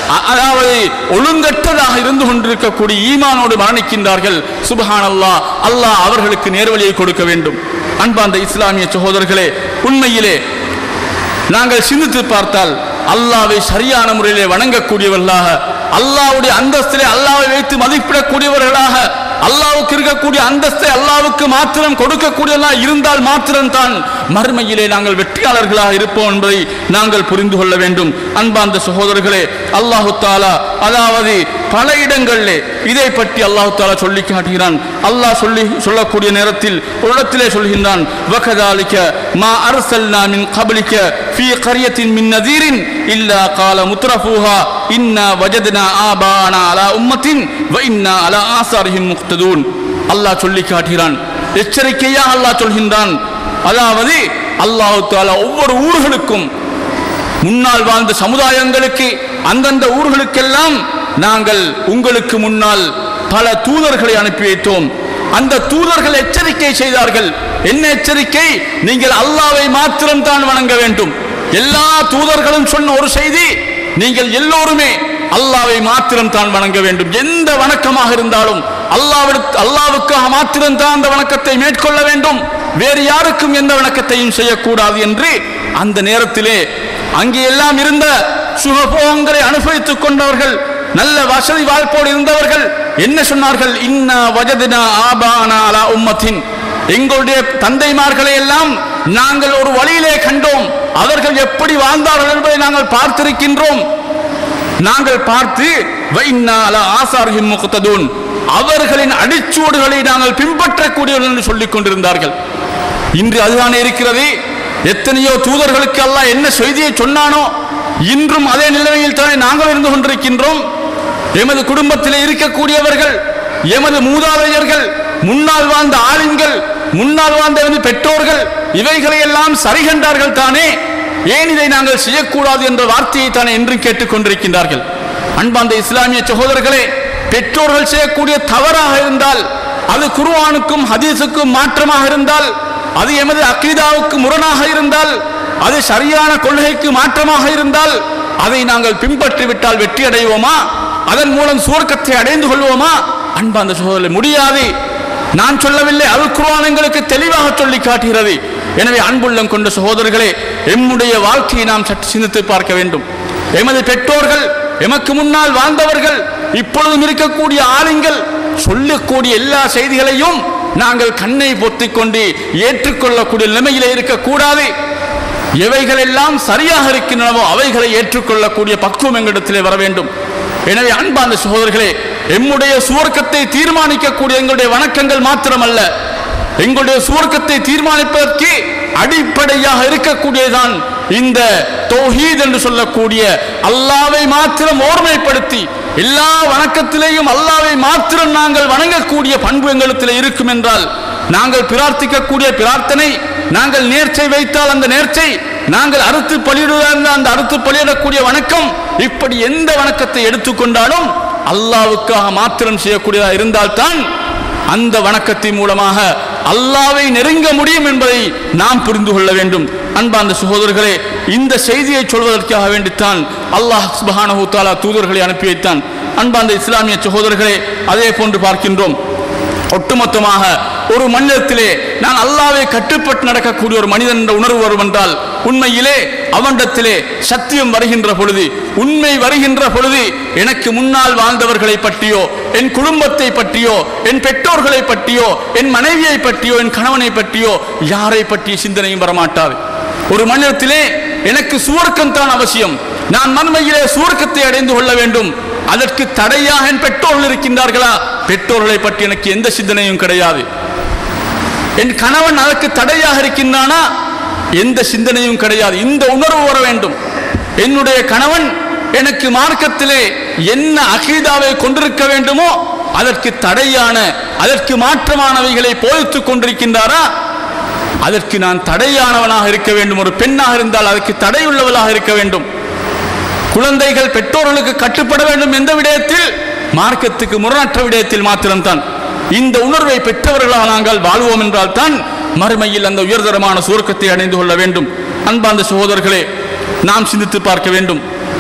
அ- அதாவது ஒழுங்கற்றதாக இருந்து கொண்டிருக்கக்கூடிய ஈமானோடு மரணிக்கின்றார்கள் சுபஹானல்லாஹ் அல்லாஹ் அவர்களுக்கு நேர்வழியை கொடுக்க வேண்டும் அன்பார்ந்த இஸ்லாமிய சகோதரர்களே உண்மையிலே நாங்கள் சிந்தித்து பார்த்தால் அல்லாவை சரியான முறையிலே வணங்கக்கூடியவர்களாக அல்லாவுடைய அந்தஸ்திலே அல்லாவை வைத்து மதிப்பிடக்கூடியவர்களாக அல்லாவுக்கு இருக்கக்கூடிய அந்தஸ்தை அல்லாவுக்கு மாத்திரம் கொடுக்கக்கூடியவர்களாக இருந்தால் மாத்திரம்தான் மறுமையிலே நாங்கள் வெற்றியாளர்களாக இருப்போம் என்பதை நாங்கள் புரிந்து கொள்ள வேண்டும் அன்பார்ந்த சகோதரர்களே அல்லாஹு தாலா அதாவது பல இடங்களிலே இதை பற்றி அல்லாஹு தாலா சொல்லி காட்டுகிறான் அல்லாஹ் சொல்லி சொல்லக்கூடிய நேரத்தில் ஒரு இடத்திலே சொல்கின்றான் வகதாலிக்க மா அர்சல்னா மின் கபலிக்க ஃபீ கரியத்தின் மின் நதீரின் இல்லா கால முத்ரஃபூஹா இன்னா வஜத்னா ஆபானா அலா உம்மத்தின் வ இன்னா அலா ஆசாரிஹிம் முக்ததூன் அல்லாஹ் சொல்லி காட்டுகிறான் எச்சரிக்கையா அல்லாஹ் சொல்கின்றான் அதாவது அல்லாஹு தாலா ஒவ்வொரு ஊர்களுக்கும் முன்னால் வாழ்ந்த சமுதாயங்களுக்கு அந்தந்த ஊர்களுக்கெல்லாம் நாங்கள் உங்களுக்கு முன்னால் பல தூதர்களை அனுப்பி வைத்தோம் அந்த தூதர்கள் எச்சரிக்கை செய்தார்கள் என்ன எச்சரிக்கை நீங்கள் அல்லாவை மாத்திரம் தான் வணங்க வேண்டும் எல்லா தூதர்களும் சொன்ன ஒரு செய்தி நீங்கள் எல்லோருமே அல்லாவை மாத்திரம் தான் வணங்க வேண்டும் எந்த வணக்கமாக இருந்தாலும் அல்லாவிற்கு அல்லாவுக்காக மாத்திரம் தான் அந்த வணக்கத்தை மேற்கொள்ள வேண்டும் வேறு யாருக்கும் எந்த வணக்கத்தையும் செய்யக்கூடாது என்று அந்த நேரத்திலே அங்கே எல்லாம் இருந்த சுகபோகங்களை அனுபவித்துக் கொண்டவர்கள் நல்ல வசதி வாழ்ப்போடு இருந்தவர்கள் என்ன சொன்னார்கள் இன்னா வஜதினா ஆபானா அலா உம்மத்தின் எங்களுடைய தந்தைமார்களை எல்லாம் நாங்கள் ஒரு வழியிலே கண்டோம் அவர்கள் எப்படி வாழ்ந்தார்கள் என்பதை நாங்கள் பார்த்திருக்கின்றோம் நாங்கள் பார்த்து வைன்னா அலா ஆசாரிஹிம் முக்ததூன் அவர்களின் அடிச்சுவடுகளை நாங்கள் பின்பற்றக்கூடியவர்கள் என்று சொல்லிக் கொண்டிருந்தார்கள் இன்று அதுதானே இருக்கிறது எத்தனையோ தூதர்களுக்கு அல்லாஹ் என்ன செய்தியை சொன்னானோ இன்றும் அதே நிலைமையில் தானே நாங்கள் இருந்து கொண்டிருக்கின்றோம் எமது குடும்பத்திலே இருக்கக்கூடியவர்கள் எமது மூதாதையர்கள் முன்னால் வாழ்ந்த ஆளுங்கள் முன்னால் வாழ்ந்த எமது பெற்றோர்கள் இவைகளை எல்லாம் சரி கண்டார்கள் தானே ஏன் இதை நாங்கள் செய்யக்கூடாது என்ற வார்த்தையை தானே என்றும் கேட்டுக்கொண்டிருக்கின்றார்கள் அன்பார்ந்த இஸ்லாமிய சகோதரர்களே பெற்றோர்கள் செய்யக்கூடிய தவறாக இருந்தால் அது குர்ஆனுக்கும் ஹதீஸுக்கும் மாற்றமாக இருந்தால் அது எமது அக்கீதாவுக்கு முரணாக இருந்தால் அது சரியான கொள்கைக்கு மாற்றமாக இருந்தால் அதை நாங்கள் பின்பற்றி விட்டால் வெற்றி அடைவோமா அதன் மூலம் சுவர்க்கத்தை அடைந்து கொள்வோமா அன்பார்ந்த சகோதரர்களே முடியாது நான் சொல்லவில்லை அல் குர்ஆன் எங்களுக்கு தெளிவாக சொல்லி காட்டுகிறது எனவே அன்புள்ளம் கொண்ட சகோதரர்களே எம்முடைய வாழ்க்கையை நாம் சற்று சிந்தித்து பார்க்க வேண்டும் எமது பெற்றோர்கள் எமக்கு முன்னால் வாழ்ந்தவர்கள் இப்பொழுதும் இருக்கக்கூடிய ஆளுங்கள் சொல்லக்கூடிய எல்லா செய்திகளையும் நாங்கள் கண்ணை பொத்திக் கொண்டு ஏற்றுக்கொள்ளக்கூடிய நிலைமையிலே இருக்கக்கூடாது எவைகள் எல்லாம் சரியாக இருக்கின்றனவோ அவைகளை ஏற்றுக்கொள்ளக்கூடிய பக்குவம் எங்களிடத்திலே வர வேண்டும் எனவே அன்பார்ந்த சகோதரர்களே எம்முடைய சுவர்க்கத்தை தீர்மானிக்கக்கூடிய எங்களுடைய வணக்கங்கள் மாத்திரமல்ல எங்களுடைய சுவர்க்கத்தை தீர்மானிப்பதற்கு அடிப்படையாக இருக்கக்கூடியதான் இந்த தௌஹீத் என்று சொல்லக்கூடிய அல்லாவை மாத்திரம் ஓர்மைப்படுத்தி எல்லா வணக்கத்திலேயும் அல்லாவை மாத்திரம் நாங்கள் வணங்கக்கூடிய பண்பு எங்களிடத்தில் இருக்கும் என்றால் நாங்கள் பிரார்த்திக்கக்கூடிய பிரார்த்தனை நாங்கள் நேர்ச்சை வைத்தால் அந்த நேர்ச்சை நாங்கள் அறுத்து பலியிடுவதால் அந்த அறுத்து பலியிடக்கூடிய வணக்கம் இப்படி எந்த வணக்கத்தை எடுத்துக்கொண்டாலும் அல்லாவுக்காக மாத்திரம் செய்யக்கூடியதாக இருந்தால்தான் அந்த வணக்கத்தின் மூலமாக அல்லாவை நெருங்க முடியும் என்பதை நாம் புரிந்து கொள்ள வேண்டும் அன்பார்ந்த சகோதரர்களே இந்த செய்தியை சொல்வதற்காக வேண்டித்தான் அல்லாஹ் சுபஹானஹு தஆலா தூதர்களை அனுப்பி வைத்தான் அன்பார்ந்த இஸ்லாமிய சகோதரர்களே அதே போன்று பார்க்கின்றோம் ஒட்டுமொத்தமாக ஒரு மனிதத்திலே நான் அல்லாவை கட்டுப்பட்டு நடக்கக்கூடிய ஒரு மனிதன் என்ற உணர்வு வரும் என்றால் உண்மையிலே அவனிடத்திலே சத்தியம் வருகின்ற பொழுது உண்மை வருகின்ற பொழுது எனக்கு முன்னால் வாழ்ந்தவர்களை பற்றியோ என் குடும்பத்தை பற்றியோ என் பெற்றோர்களை பற்றியோ என் மனைவியை பற்றியோ என் கணவனை பற்றியோ யாரை பற்றிய சிந்தனையும் வரமாட்டாது ஒரு மனிதத்திலே எனக்கு சுவர்க்கம் தான் அவசியம் நான் மண்மையிலே சுவர்க்கத்தை அடைந்து கொள்ள வேண்டும் அதற்கு தடையாக என் பெற்றோர்கள் இருக்கின்றார்களா பெற்றோர்களை பற்றி எனக்கு எந்த சிந்தனையும் கிடையாது என் கணவன் அதற்கு தடையாக இருக்கின்றானா எந்த சிந்தனையும் கிடையாது இந்த உணர்வு வர வேண்டும் என்னுடைய கணவன் எனக்கு மார்க்கத்திலே என்ன அகீதாவை கொண்டிருக்க வேண்டுமோ அதற்கு தடையான அதற்கு மாற்றமானவைகளை போதித்துக் கொண்டிருக்கின்றாரா அதற்கு நான் தடையானவனாக இருக்க வேண்டும் ஒரு பெண்ணாக இருந்தால் அதற்கு தடையுள்ளவளாக இருக்க வேண்டும் குழந்தைகள் பெற்றோர்களுக்கு கட்டுப்பட வேண்டும் எந்த விடயத்தில் மார்க்கத்துக்கு முரணற்ற விடயத்தில் மாத்திரம்தான் இந்த உணர்வை பெற்றவர்களாக நாங்கள் வாழ்வோம் என்றால் தான் மறுமையில் அந்த உயர்தரமான சுவர்க்கத்தை அடைந்து கொள்ள வேண்டும் அன்பார்ந்த சகோதரர்களே நாம் சிந்தித்து பார்க்க வேண்டும்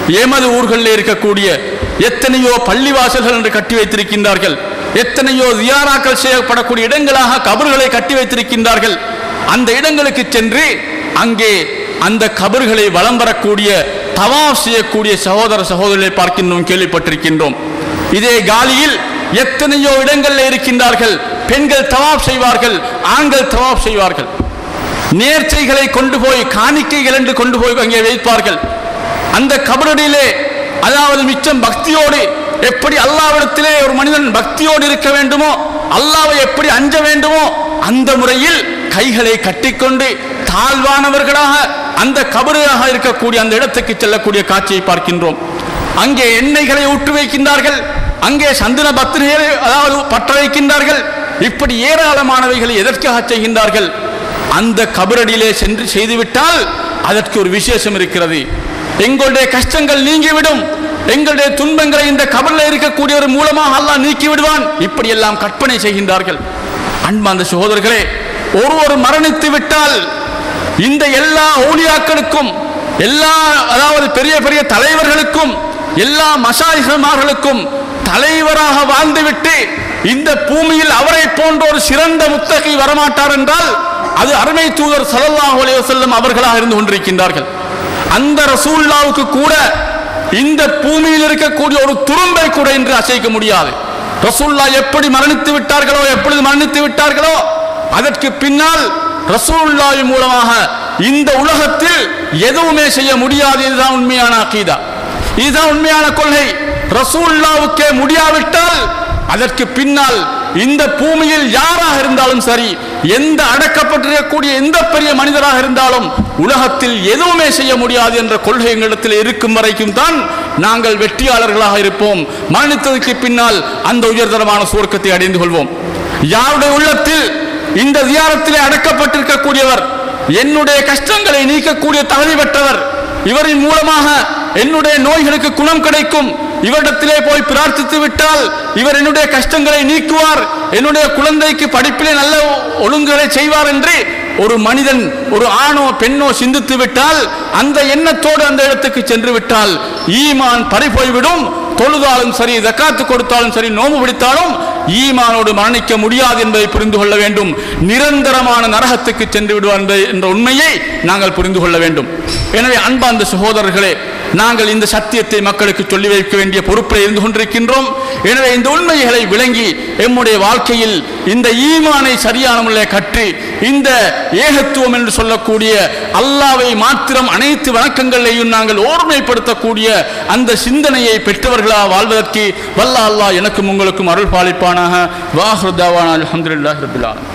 எமது ஊர்களில் இருக்கக்கூடிய எத்தனையோ பள்ளிவாசல்கள் என்று கட்டி வைத்திருக்கின்றார்கள் எத்தனையோ தியாராக்கள் செய்யப்படக்கூடிய இடங்களாக கபர்களை கட்டி வைத்திருக்கின்றார்கள் அந்த இடங்களுக்கு சென்று அங்கே அந்த கபர்களை வலம் வரக்கூடிய தவாப் செய்யக்கூடிய சகோதர சகோதரர்களை பார்க்கின்றோம் கேள்விப்பட்டிருக்கின்றோம் இதே காலியில் எத்தனையோ இடங்களில் இருக்கின்றார்கள் பெண்கள் தவாப் செய்வார்கள் ஆண்கள் தவாப் செய்வார்கள் நேர்ச்சைகளை கொண்டு போய் காணிக்கைகள் என்று கொண்டு போய் அங்கே வைப்பார்கள் அந்த கபரடியிலே அதாவது மிச்சம் பக்தியோடு எப்படி அல்லாவிடத்திலே ஒரு மனிதன் பக்தியோடு இருக்க வேண்டுமோ அல்லாவை எப்படி அஞ்ச வேண்டுமோ அந்த முறையில் கைகளை கட்டிக்கொண்டு தாழ்வானவர்களாக அந்த கபராக இருக்கக்கூடிய அந்த இடத்துக்கு செல்லக்கூடிய காட்சியை பார்க்கின்றோம் அங்கே எண்ணெய்களை ஊற்றி வைக்கின்றார்கள் அங்கே சந்தன பத்திரிகைகளை அதாவது பற்ற வைக்கின்றார்கள் இப்படி ஏராளமானவைகளை எதற்காக செய்கின்றார்கள் அந்த கபரடியிலே சென்று செய்துவிட்டால் அதற்கு ஒரு விசேஷம் இருக்கிறது எங்களுடைய கஷ்டங்கள் நீங்கிவிடும் எங்களுடைய துன்பங்களை இந்த கபரில் இருக்கக்கூடியவர் மூலமாக அல்லாஹ் நீக்கி விடுவான் இப்படி எல்லாம் கற்பனை செய்கின்றார்கள் அன்பாந்த சகோதரர்களே ஒருவர் மரணித்து விட்டால் இந்த எல்லா ஊழியாக்களுக்கும் எல்லா அதாவது பெரிய பெரிய தலைவர்களுக்கும் எல்லா மசாயிகமார்களுக்கும் தலைவராக வாழ்ந்துவிட்டு இந்த பூமியில் அவரை போன்ற ஒரு சிறந்த முத்தகை வரமாட்டார் என்றால் அது அருமை தூதர் ஸல்லல்லாஹு அலைஹி வஸல்லம் அவர்களாக இருந்து கொண்டிருக்கின்றார்கள் அந்த ரசூல்லாவுக்கு கூட இந்த பூமியில் இருக்கக்கூடிய ஒரு துரும்பை கூட இன்று அசைக்க முடியாது ரசூல்லா எப்படி மரணித்து விட்டார்களோ எப்பொழுது மரணித்து விட்டார்களோ அதற்கு பின்னால் ரசூலுல்லாஹி மூலமாக இந்த உலகத்தில் எதுவுமே செய்ய முடியாது இதுதான் உண்மையான அகீதா இதுதான் உண்மையான கொள்கை ரசூலுல்லாவுக்கே முடியாவிட்டால் அதற்கு பின்னால் இந்த பூமியில் யாராக இருந்தாலும் சரி எந்த அடக்கப்பட்டிருக்கக்கூடிய எந்த பெரிய மனிதராக இருந்தாலும் உலகத்தில் எதுவுமே செய்ய முடியாது என்ற கொள்கை எங்களிடத்தில் இருக்கும் வரைக்கும் தான் நாங்கள் வெற்றியாளர்களாக இருப்போம் மரணித்ததற்கு பின்னால் அந்த உயர்தரமான சுவர்க்கத்தை அடைந்து கொள்வோம் யாருடைய உள்ளத்தில் இந்த தியாரத்திலே அடக்கப்பட்டிருக்கக்கூடியவர் என்னுடைய கஷ்டங்களை நீக்கக்கூடிய தகுதி பெற்றவர் இவரின் மூலமாக என்னுடைய நோய்களுக்கு குணம் கிடைக்கும் இவரிடத்திலே போய் பிரார்த்தித்து விட்டால் இவர் என்னுடைய கஷ்டங்களை நீக்குவார் என்னுடைய குழந்தைக்கு படிப்பிலே நல்ல ஒழுங்குகளை செய்வார் என்று ஒரு மனிதன் ஒரு ஆணோ பெண்ணோ சிந்தித்து விட்டால் அந்த எண்ணத்தோடு அந்த இடத்துக்கு சென்று விட்டால் ஈமான் பறி போய்விடும் தொழுதாலும் சரி ஜக்காத்து கொடுத்தாலும் சரி நோம்பு பிடித்தாலும் ஈமானோடு மரணிக்க முடியாது என்பதை புரிந்து கொள்ள வேண்டும் நிரந்தரமான நரகத்துக்கு சென்று விடுவார் என்பதை- என்ற உண்மையை நாங்கள் புரிந்து கொள்ள வேண்டும் எனவே அன்பார்ந்த சகோதரர்களே நாங்கள் இந்த சத்தியத்தை மக்களுக்கு சொல்லி வைக்க வேண்டிய பொறுப்பில் இருந்து கொண்டிருக்கின்றோம் எனவே இந்த உண்மைகளை விளங்கி எம்முடைய வாழ்க்கையில் இந்த ஈமானை சரியான முறையில் கற்று இந்த ஏகத்துவம் என்று சொல்லக்கூடிய அல்லாவை மாத்திரம் அனைத்து வணக்கங்களையும் நாங்கள் ஓர்மைப்படுத்தக்கூடிய அந்த சிந்தனையை பெற்றவர்களாக வாழ்வதற்கு வல்ல அல்லாஹ் எனக்கும் உங்களுக்கும் அருள் பாலிப்பானாக வாஹ்ருதாவான அல்ஹம்துலில்லாஹி ரபில் ஆலமீன்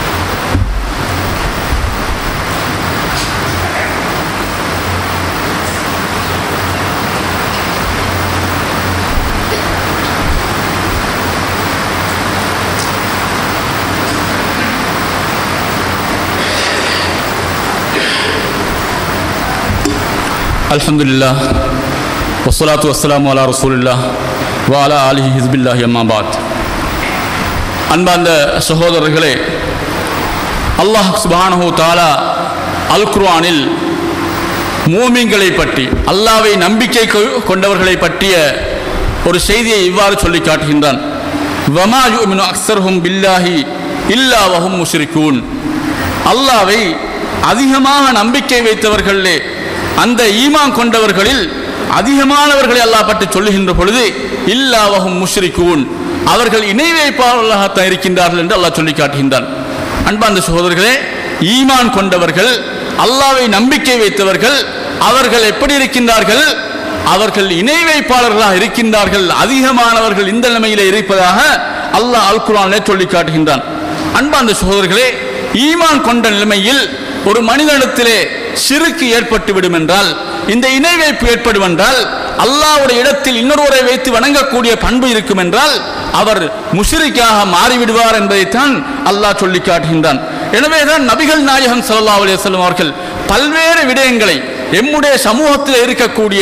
அல்ஹம்துலில்லாஹ் வஸ்ஸலாத்து வஸ்ஸலாமு அலா ரசூலில்லாஹ் வ அலா ஆலிஹி ஹிஸ்பில்லாஹி அம்மா பாத் அன்பார்ந்த சகோதரர்களே அல்லாஹ் சுப்ஹானஹு தஆலா அல் குர்ஆனில் மூமின்களை பற்றி அல்லாவை நம்பிக்கை கொ- கொண்டவர்களை பற்றிய ஒரு செய்தியை இவ்வாறு சொல்லி காட்டுகின்றான் வமா யுமினு அக்ஸர்ஹும் பில்லாஹி இல்லா வஹும் முஷ்ரிகூன் அல்லாவை அதிகமாக நம்பிக்கை வைத்தவர்களே அந்த ஈமான் கொண்டவர்களில் அதிகமானவர்களை அல்லாஹ் பற்றி சொல்லுகின்ற பொழுது இல்லா வஹும் முஷ்ரிகூன் அவர்கள் இணை வைப்பாளர்களாகத்தான் இருக்கின்றார்கள் என்று அல்லாஹ் சொல்லி காட்டுகின்றான் அன்பார்ந்த சகோதரர்களே ஈமான் கொண்டவர்கள் அல்லாவை நம்பிக்கை வைத்தவர்கள் அவர்கள் எப்படி இருக்கின்றார்கள் அவர்கள் இணை வைப்பாளர்களாக இருக்கின்றார்கள் அதிகமானவர்கள் இந்த நிலைமையிலே இருப்பதாக அல்லாஹ் அல் குர்ஆனிலே சொல்லி காட்டுகின்றான் அன்பார்ந்த சகோதரர்களே ஈமான் கொண்ட நிலைமையில் ஒரு மனிதனிடத்திலே சிறுக்கு ஏற்பட்டு விடும் என்றால் இந்த இணை வைப்பு ஏற்படும் என்றால் அல்லாஹ்வுடைய இடத்தில் இன்னொருவரை வைத்து வணங்கக்கூடிய பண்பு இருக்கும் என்றால் அவர் முஷிரிக்காக மாறிவிடுவார் என்பதைத்தான் அல்லாஹ் சொல்லி காட்டுகின்றான் எனவேதான் நபிகள் நாயகம் ஸல்லல்லாஹு அலைஹி வஸல்லம் அவர்கள் பல்வேறு விடயங்களை எம்முடைய சமூகத்தில் இருக்கக்கூடிய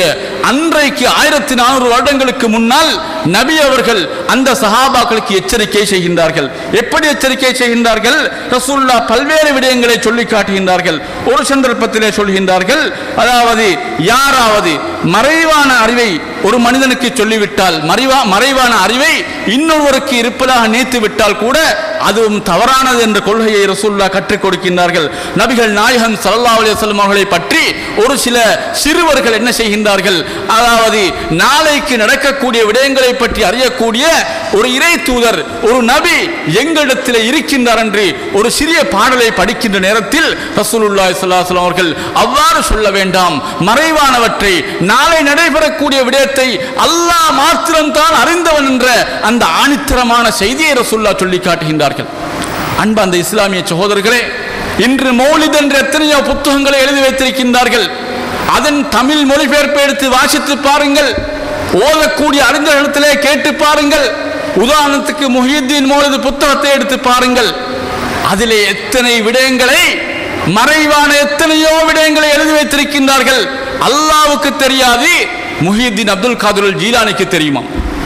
அன்றைக்கு ஆயிரத்தி நானூறு வருடங்களுக்கு முன்னால் நபி அவர்கள் அந்த சஹாபாக்களுக்கு எச்சரிக்கை செய்கின்றார்கள் எப்படி எச்சரிக்கை செய்கின்றார்கள் ரசூல்லா பல்வேறு விடயங்களை சொல்லி காட்டுகின்றார்கள் ஒரு சந்தர்ப்பத்திலே சொல்கின்றார்கள் அதாவது யாராவது மறைவான அறிவை ஒரு மனிதனுக்கு சொல்லிவிட்டால் மறைவா மறைவான அறிவை இன்னொருவருக்கு இருப்பதாக நினைத்து விட்டால் கூட அதுவும் தவறானது என்ற கொள்கையை ரசூல்லா கற்றுக் கொடுக்கின்றார்கள் நபிகள் நாயகம் ஸல்லல்லாஹு அலைஹி வஸல்லம் அவர்களை பற்றி ஒரு சில சிறுவர்கள் என்ன செய்கின்றார்கள் அதாவது நாளைக்கு நடக்கக்கூடிய விடயங்களை பற்றி அறியக்கூடிய ஒரு இறை தூதர் ஒரு நபி எங்களிடத்தில் இருக்கின்றார் என்று ஒரு சிறிய பாடலை படிக்கின்ற நேரத்தில் ரசூலுல்லாஹி ஸல்லல்லாஹு அலைஹி வஸல்லம் அவர்கள் அவ்வாறு சொல்ல வேண்டாம் மறைவானவற்றை நாளை நடைபெறக்கூடிய விடயத்தை அல்லாஹ் மாத்திரம்தான் அறிந்தவன் என்ற அந்த ஆணித்தரமான செய்தியை ரசூல்லா சொல்லி காட்டுகின்றார்கள் அன்பு அந்த இஸ்லாமிய சகோதரர்களே இன்று மௌலித் என்ற எத்தனையோ புத்தகங்களை எழுதி வைத்திருக்கின்றார்கள் அதன் தமிழ் மொழிபெயர்ப்பை எடுத்து வாசித்து பாருங்கள் ஓதக்கூடிய அறிஞர்களிடத்திலே கேட்டு பாருங்கள் உதாரணத்துக்கு முஹியுத்தீன் மௌலிது புத்தகத்தை எடுத்து பாருங்கள் அதிலே எத்தனை விடயங்களை மறைவான எத்தனையோ விடயங்களை எழுதி வைத்திருக்கின்றார்கள் அல்லாவுக்கு தெரியாது முஹியுத்தீன் அப்துல் காதுல் ஜீலானிக்கு தெரியுமா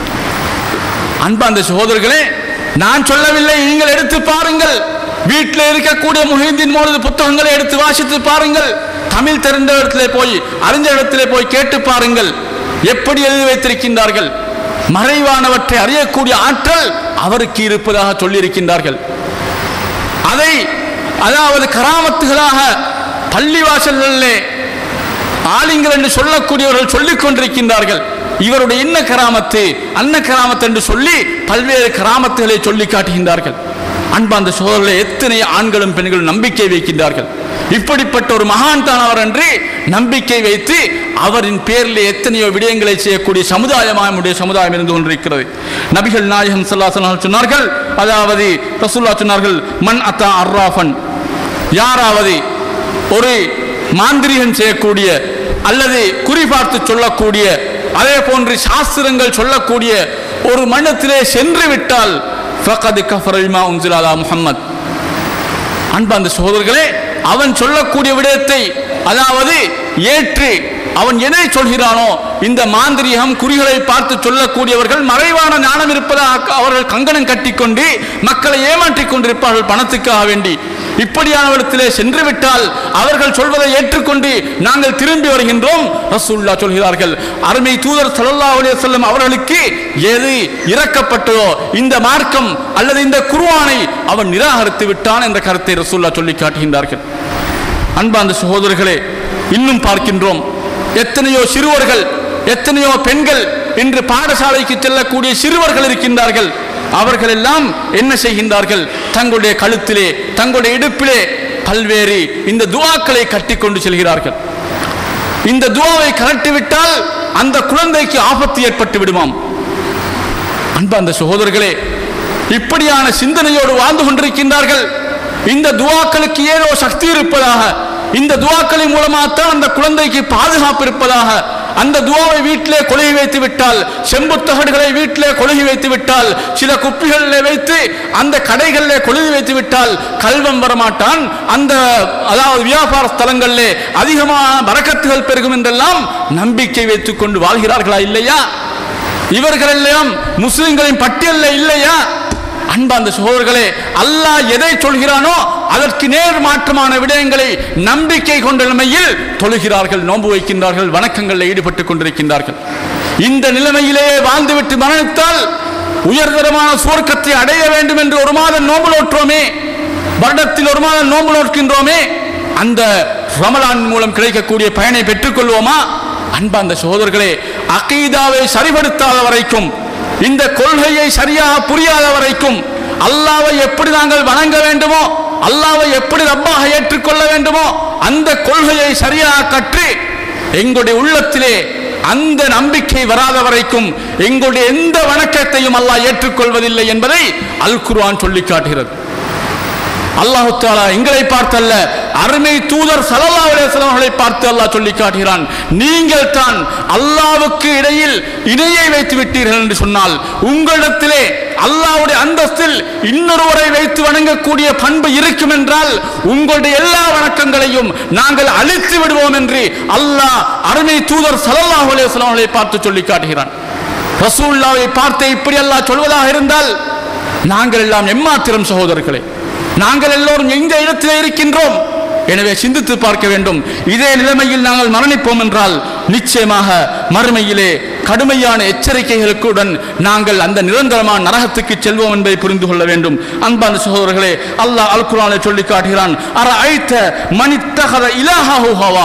அன்பாந்த சகோதரர்களே நான் சொல்லவில்லை நீங்கள் எடுத்து பாருங்கள் வீட்டில் இருக்கக்கூடிய முஹிதீன் மோலது புத்தகங்களை எடுத்து வாசித்து பாருங்கள் தமிழ் தெரிந்த இடத்திலே போய் அறிஞ்ச இடத்திலே போய் கேட்டு பாருங்கள் எப்படி எழுதி வைத்திருக்கின்றார்கள் மறைவானவற்றை அறியக்கூடிய ஆற்றல் அவருக்கு இருப்பதாக சொல்லியிருக்கின்றார்கள் அதை அதாவது கராமத்துகளாக பள்ளிவாசல்களிலே ஆலிங்கள் என்று சொல்லக்கூடியவர்கள் சொல்லிக் கொண்டிருக்கின்றார்கள் இவருடைய இன்ன கராமத்து அன்ன கராமத்து என்று சொல்லி பல்வேறு கராமத்துகளை சொல்லி காட்டுகின்றார்கள் அன்பாந்த சோதரில் எத்தனை ஆண்களும் பெண்களும் நம்பிக்கை வைக்கின்றார்கள் இப்படிப்பட்ட ஒரு மகான் தான் அவர் என்று நம்பிக்கை வைத்து அவரின் பேரில் எத்தனையோ விடயங்களை செய்யக்கூடிய சமுதாயமாக நம்முடைய சமுதாயம் இருந்து கொண்டிருக்கிறது நபிகள் நாயகம் ஸல்லல்லாஹு சொன்னார்கள் அதாவது ரசூல்லா சொன்னார்கள் மன் அத்தா அர்ராஃபன் யாராவது ஒரு மாந்திரிகன் செய்யக்கூடிய அல்லது குறிபார்த்து சொல்லக்கூடிய அதே போன்று சாஸ்திரங்கள் சொல்லக்கூடிய ஒரு மன்னத்திலே சென்று விட்டால் ஃபகது கஃபரவிமா உன்சிலாதா முஹம்மத் அன்பு அந்த சகோதரர்களே அவன் சொல்லக்கூடிய விடயத்தை அதாவது ஏற்று அவன் எதை சொல்கிறானோ இந்த மாந்திரிகம் குறிகளை பார்த்து சொல்லக்கூடியவர்கள் மறைவான ஞானம் இருப்பதாக அவர்கள் கங்கணம் கட்டிக்கொண்டு மக்களை ஏமாற்றிக் கொண்டிருப்பார்கள் பணத்துக்காக வேண்டி இப்படியானவரிடத்திலே சென்று விட்டால் அவர்கள் சொல்வதை ஏற்றுக்கொண்டு நாங்கள் திரும்பி வருகின்றோம் ரசூல்லா சொல்கிறார்கள் அருமை தூதர் ஸல்லல்லாஹு அலைஹி வஸல்லம் அவர்களுக்கு எது இறக்கப்பட்டதோ இந்த மார்க்கம் அல்லது இந்த குர்ஆனை அவன் நிராகரித்து விட்டான் என்ற கருத்தை ரசூல்லா சொல்லி காட்டுகின்றார்கள் அன்பார்ந்த சகோதரர்களே இன்னும் பார்க்கின்றோம் எத்தனையோ சிறுவர்கள் எத்தனையோ பெண்கள் இன்று பாடசாலைக்கு செல்லக்கூடிய சிறுவர்கள் இருக்கின்றார்கள் அவர்கள் எல்லாம் என்ன செய்கின்றார்கள் தங்களுடைய கழுத்திலே தங்களுடைய இடுப்பிலே பல்வேறு இந்த துவாக்களை கட்டிக்கொண்டு செல்கிறார்கள் இந்த துவாவை கரட்டிவிட்டால் அந்த குழந்தைக்கு ஆபத்து ஏற்பட்டு விடுமாம் அன்பு அந்த சகோதரர்களே இப்படியான சிந்தனையோடு வாழ்ந்து கொண்டிருக்கின்றார்கள் இந்த துவாக்களுக்கு ஏதோ சக்தி இருப்பதாக இந்த துவாக்களின் மூலமாகத்தான் அந்த குழந்தைக்கு பாதுகாப்பு இருப்பதாக அந்த துவாவை வீட்டிலே கொழுகி வைத்து விட்டால் செம்புத்தகடுகளை வீட்டிலே கொழுகி வைத்து விட்டால் சில குப்பிகளில் வைத்து அந்த கடைகளில் கொழுகி வைத்து விட்டால் கல்வம் வரமாட்டான் அந்த அதாவது வியாபார ஸ்தலங்களிலே அதிகமான வரக்கத்துகள் பெருகும் என்றெல்லாம் நம்பிக்கை வைத்துக் கொண்டு வாழ்கிறார்களா இல்லையா இவர்கள் எல்லாம் முஸ்லிம்களின் பட்டியலில் இல்லையா அன்பார்ந்த சகோதரர்களே அல்லாஹ் எதை சொல்கிறானோ அதற்கு நேர் மாற்றமான விடயங்களை நம்பிக்கை கொண்ட நிலைமையில் தொழுகிறார்கள் நோன்பு வைக்கின்றார்கள் வணக்கங்களில் ஈடுபட்டுக் கொண்டிருக்கின்றார்கள் இந்த நிலைமையிலேயே வாழ்ந்துவிட்டு மரணித்தால் உயர்தரமான சுவர்க்கத்தை அடைய வேண்டும் என்று ஒரு மாதம் நோன்பு நோற்றோமே வருடத்தில் ஒரு மாதம் நோன்பு நோக்கின்றோமே அந்த ரமலான் மூலம் கிடைக்கக்கூடிய பயனை பெற்றுக்கொள்வோமா அன்பார்ந்த சகோதரர்களே அகீதாவை சரிபடுத்தாத வரைக்கும் இந்த கொள்கையை சரியாக புரியாத வரைக்கும் அல்லாவை எப்படி நாங்கள் வணங்க வேண்டுமோ அல்லாவை எப்படி ரப்பாக ஏற்றுக்கொள்ள வேண்டுமோ அந்த கொள்கையை சரியாக கற்று எங்களுடைய உள்ளத்திலே அந்த நம்பிக்கை வராத வரைக்கும் எங்களுடைய எந்த வணக்கத்தையும் அல்லாஹ் ஏற்றுக்கொள்வதில்லை என்பதை அல் குர்ஆன் சொல்லி காட்டுகிறது அல்லாஹு தாலா எங்களை பார்த்தல்ல அருமை தூதர் ஸல்லல்லாஹு அலைஹி வஸல்லம் அவர்களை பார்த்து அல்லாஹ் சொல்லி காட்டுகிறான் நீங்கள் தான் அல்லாஹ்வுக்கு இடையில் இணையை வைத்து விட்டீர்கள் என்று சொன்னால் உங்களிடத்திலே அல்லாஹ்வுடைய அந்தஸ்தில் இன்னொருவரை வைத்து வணங்கக்கூடிய பண்பு இருக்கும் என்றால் உங்களுடைய எல்லா வணக்கங்களையும் நாங்கள் அழித்து விடுவோம் என்று அல்லாஹ் அருமை தூதர் ஸல்லல்லாஹு அலைஹி வஸல்லம் அவர்களை பார்த்து சொல்லி காட்டுகிறான் ரசூலுல்லாவை பார்த்து இப்படி அல்லாஹ் சொல்வதாக இருந்தால் நாங்கள் எல்லாம் எம்மாத்திரம் சகோதரர்களே நாங்கள் எல்லோரும் எந்த இடத்திலே இருக்கின்றோம் எனவே சிந்தித்து பார்க்க வேண்டும் இதே நிலைமையில் நாங்கள் மரணிப்போம் என்றால் நிச்சயமாக மறுமையிலே கடுமையான எச்சரிக்கைகளுடன் நாங்கள் அந்த நிரந்தரமான நரகத்துக்கு செல்வோம் என்பதை புரிந்து கொள்ள வேண்டும் அன்பான சகோதரர்களே அல்லாஹ் அல் குர்ஆனை சொல்லி காட்டுகிறான் அர ஐத்த மனித்தகத இலாஹு ஹவா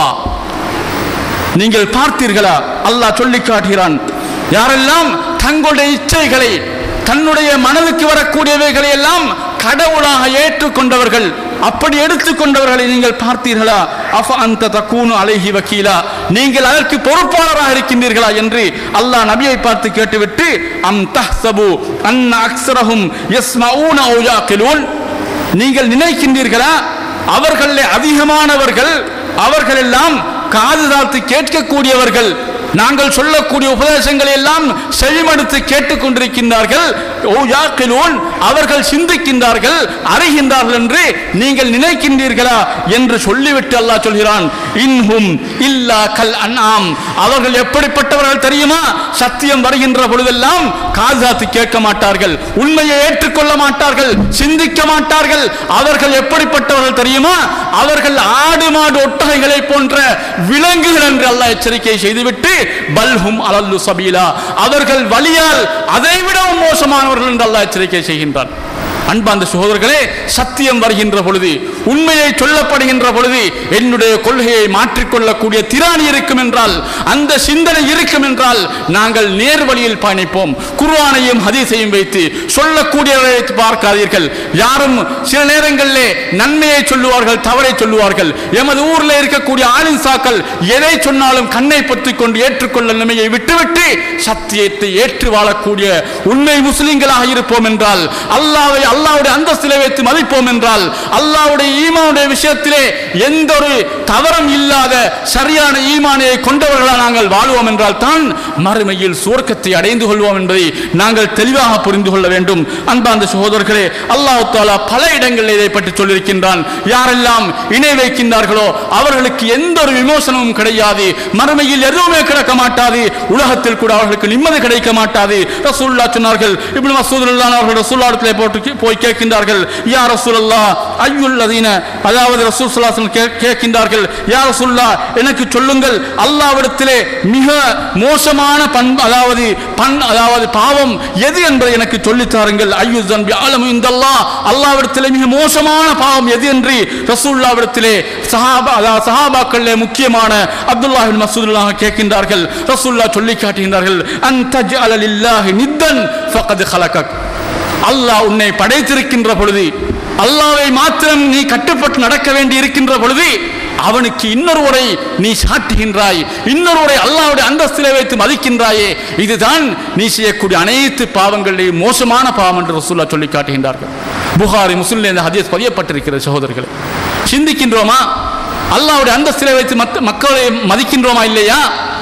நீங்கள் பார்த்தீர்களா அல்லாஹ் சொல்லி காட்டுகிறான் யாரெல்லாம் தங்களுடைய இச்சைகளை தன்னுடைய மனதுக்கு வரக்கூடியவைகளை எல்லாம் கடவுளாக ஏற்றுக்கொண்டவர்கள் அப்படி எடுத்துக்கொண்டவர்களை நீங்கள் பார்த்தீர்களா அஃப அந்த தக்கூனு அலைஹி வக்கீலா நீங்கள் அதற்கு பொறுப்பாளராக இருக்கின்றீர்களா என்று அல்லாஹ் நபியை பார்த்து கேட்டுவிட்டு அம் தஹ்சபு அன்ன அக்ஸரஹும் யஸ்மஊன அவு யாக்கிலூன் நீங்கள் நினைக்கின்றீர்களா அவர்களே அதிகமானவர்கள் அவர்கள் எல்லாம் காது தாழ்த்து கேட்கக்கூடியவர்கள் நாங்கள் சொல்லக்கூடிய உபதேசங்களை எல்லாம் செவிமடுத்து கேட்டுக்கொண்டிருக்கின்றார்கள் ஓ யாக்கிலூன் அவர்கள் சிந்திக்கின்றார்கள் அறிகின்றார்கள் என்று நீங்கள் நினைக்கின்றீர்களா என்று சொல்லிவிட்டு அல்லாஹ் சொல்கிறான் இன்ஹும் இல்லா கல் அன்ஆம் அவர்கள் எப்படிப்பட்டவர்கள் தெரியுமா சத்தியம் வருகின்ற பொழுதெல்லாம் காதாத்து கேட்க மாட்டார்கள் உண்மையை ஏற்றுக்கொள்ள மாட்டார்கள் சிந்திக்க மாட்டார்கள் அவர்கள் எப்படிப்பட்டவர்கள் தெரியுமா அவர்கள் ஆடு மாடு ஒட்டகைகளை போன்ற விலங்குகள் என்று அல்லாஹ் எச்சரிக்கை செய்துவிட்டு பல்ஹும் அலல்லு சபீலா அவர்கள் வழியால் அதைவிடவும் மோசமானவர்கள் என்று அல்லாஹ் எச்சரிக்கை செய்கின்றான் அன்பார்ந்த சகோதரர்களே சத்தியம் வருகின்ற பொழுது உண்மையை சொல்லப்படுகின்ற பொழுது என்னுடைய கொள்கையை மாற்றிக்கொள்ளக்கூடிய திராணி இருக்கும் என்றால் அந்த சிந்தனை இருக்கும் என்றால் நாங்கள் நேர் வழியில் பயணிப்போம் குர்ஆனையும் ஹதீஸையும் வைத்து சொல்லக்கூடியவரை வைத்து பார்க்காதீர்கள் யாரும் சில நேரங்களிலே நன்மையை சொல்லுவார்கள் தவறை சொல்லுவார்கள் எமது ஊரில் இருக்கக்கூடிய ஆலின்சாக்கள் எதை சொன்னாலும் கண்ணை பொத்திக் கொண்டு ஏற்றுக்கொள்ள நிலைமையை விட்டுவிட்டு சத்தியத்தை ஏற்று வாழக்கூடிய உண்மை முஸ்லிம்களாக இருப்போம் என்றால் அல்லாவை அல்லாவுடைய அந்தஸ்திலே வைத்து மதிப்போம் என்றால் அல்லாவுடைய ஈமானுடைய விஷயத்திலே எந்த ஒரு தவறும் இல்லாத சரியான ஈமானை கொண்டவர்களாக நாங்கள் வாழ்வோம் என்றால் தான் மறுமையில் சுவர்க்கத்தை அடைந்து கொள்வோம் என்பதை நாங்கள் தெளிவாக புரிந்து கொள்ள வேண்டும் அன்பார்ந்த சகோதரர்களே அல்லாஹ் தாலா பல இடங்களில் இதை பற்றி சொல்லியிருக்கின்றான் யாரெல்லாம் இணை வைக்கின்றார்களோ அவர்களுக்கு எந்த ஒரு விமோசனமும் கிடையாது மறுமையில் எதுவுமே கிடக்க மாட்டாது உலகத்தில் கூட அவர்களுக்கு நிம்மதி கிடைக்க மாட்டாது ரசூல்லா சொன்னார்கள் இப்படி மசூதுல்லான் அவர்கள் ரசூல்லாடத்திலே போட்டு போய் கேட்கின்றார்கள் யா ரசூலல்லா ஐயுல்லதீன அதாவது ரசூல் ஸல்லல்லாஹு கே கேட்கின்றார்கள் யா ரசூல்லா எனக்கு சொல்லுங்கள் அல்லாஹ்விடத்திலே மிக மோசமான பண்பு அதாவது பண் அதாவது பாவம் எது என்பதை எனக்கு சொல்லித் தாருங்கள் ஐயு தன்பி ஆலமு இந்தல்லாஹ் அல்லாஹ்விடத்திலே மிக மோசமான பாவம் எது என்று ரசூல்லாவிடத்திலே சஹாபா அதாவது சஹாபாக்களிலே முக்கியமான அப்துல்லாஹ் பின் மசூதுல்லாஹ் கேட்கின்றார்கள் ரசூல்லா சொல்லி காட்டுகின்றார்கள் அன் தஜ்அல லில்லாஹி நித்தன் ஃபகத் ஹலகக் அல்லாஹ் உன்னை படைத்திருக்கின்ற பொழுது அல்லாவை மாத்திரம் நீ கட்டுப்பட்டு நடக்க வேண்டி இருக்கின்ற பொழுது அவனுக்கு இன்னொருவரை நீ சாட்டுகின்றாய் இன்னொருவரை அல்லாவுடைய அந்தஸ்திலே வைத்து மதிக்கின்றாயே இதுதான் நீ செய்யக்கூடிய அனைத்து பாவங்களிலேயும் மோசமான பாவம் என்று ரசூல்லா சொல்லி காட்டுகின்றார்கள் புகாரி முஸ்லிம் இந்த ஹதீஸ் பதியப்பட்டிருக்கிறது சகோதரர்களே சிந்திக்கின்றோமா அல்லாவுடைய அந்தஸ்திலே வைத்து மத்த மக்களை மதிக்கின்றோமா இல்லையா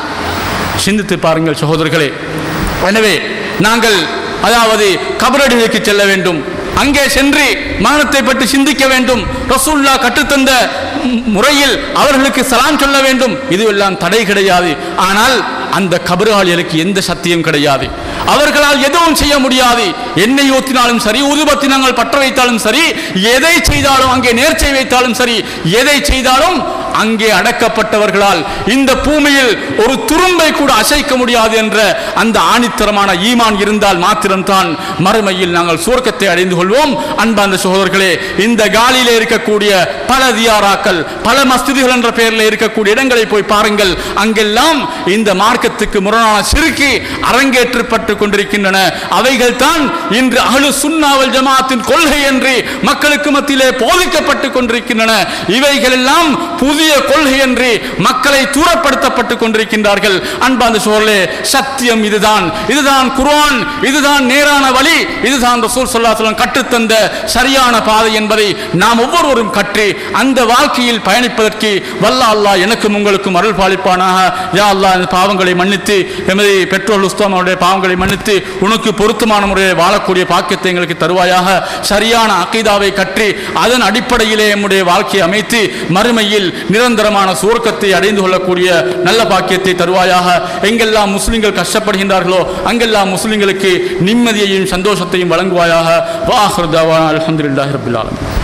சிந்தித்து பாருங்கள் சகோதரர்களே எனவே நாங்கள் அதாவது கபரடிகளுக்கு செல்ல வேண்டும் அங்கே சென்று மரணத்தை பற்றி சிந்திக்க வேண்டும் ரசூல்லா கற்றுத்தந்த ம், முறையில் அவர்களுக்கு சலாம் சொல்ல வேண்டும் இதுவெல்லாம் தடை கிடையாது ஆனால் அந்த கபறுகாலிகளுக்கு எந்த சத்தியம் கிடையாது அவர்களால் எதுவும் செய்ய முடியாது எண்ணெய் ஊற்றினாலும் சரி உதுபத்தி நாங்கள் பற்ற வைத்தாலும் சரி எதை செய்தாலும் அங்கே நேர்ச்சை வைத்தாலும் சரி எதை செய்தாலும் அங்கே அடக்கப்பட்டவர்களால் இந்த பூமியில் ஒரு துரும்பை கூட அசைக்க முடியாது என்ற அந்த ஆணித்தரமான ஈமான் இருந்தால் மாத்திரம்தான் மறுமையில் நாங்கள் சுவர்க்கத்தை அடைந்து கொள்வோம் அன்பார்ந்த சகோதரர்களே இந்த காலியிலே இருக்கக்கூடிய பல தியாராக்கள் பல மஸ்திதிகள் என்ற பெயரில் இருக்கக்கூடிய இடங்களை போய் பாருங்கள் அங்கெல்லாம் இந்த மார்க்கத்துக்கு முரணான சிறுக்கி அரங்கேற்றப்பட்டு கொண்டிருக்கின்றன அவைகள் தான் இன்று அஹ்லு சுன்னாவல் ஜமாத்தின் கொள்கை என்று மக்களுக்கு மத்தியிலே போதிக்கப்பட்டு கொண்டிருக்கின்றன இவைகள் எல்லாம் புதிய புதிய கொள்கை என்று மக்களை தூரப்படுத்தப்பட்டு கொண்டிருக்கின்றார்கள் அன்பாந்த சோழலே சத்தியம் இதுதான் இதுதான் குர்ஆன் இதுதான் நேரான வழி இதுதான் ரசூல் ஸல்லல்லாஹு அலைஹி வஸல்லம் கற்றுத்தந்த சரியான பாதை என்பதை நாம் ஒவ்வொருவரும் கற்று அந்த வாழ்க்கையில் பயணிப்பதற்கு வல்ல அல்லாஹ் எனக்கும் உங்களுக்கும் அருள் பாலிப்பானாக யா அல்லாஹ் இந்த பாவங்களை மன்னித்து எமது பெற்றோர் உஸ்தாம் அவருடைய பாவங்களை மன்னித்து உனக்கு பொருத்தமான முறையில் வாழக்கூடிய பாக்கியத்தை எங்களுக்கு தருவாயாக சரியான அக்கீதாவை கற்று அதன் அடிப்படையிலே நம்முடைய வாழ்க்கையை அமைத்து மறுமையில் நிரந்தரமான சுவர்க்கத்தை அடைந்து கொள்ளக்கூடிய நல்ல பாக்கியத்தை தருவாயாக எங்கெல்லாம் முஸ்லிம்கள் கஷ்டப்படுகின்றார்களோ அங்கெல்லாம் முஸ்லிம்களுக்கு நிம்மதியையும் சந்தோஷத்தையும் வழங்குவாயாக வாஹ்ருதாவா அல்ஹம்துலில்லாஹி ரபில் ஆலமீன்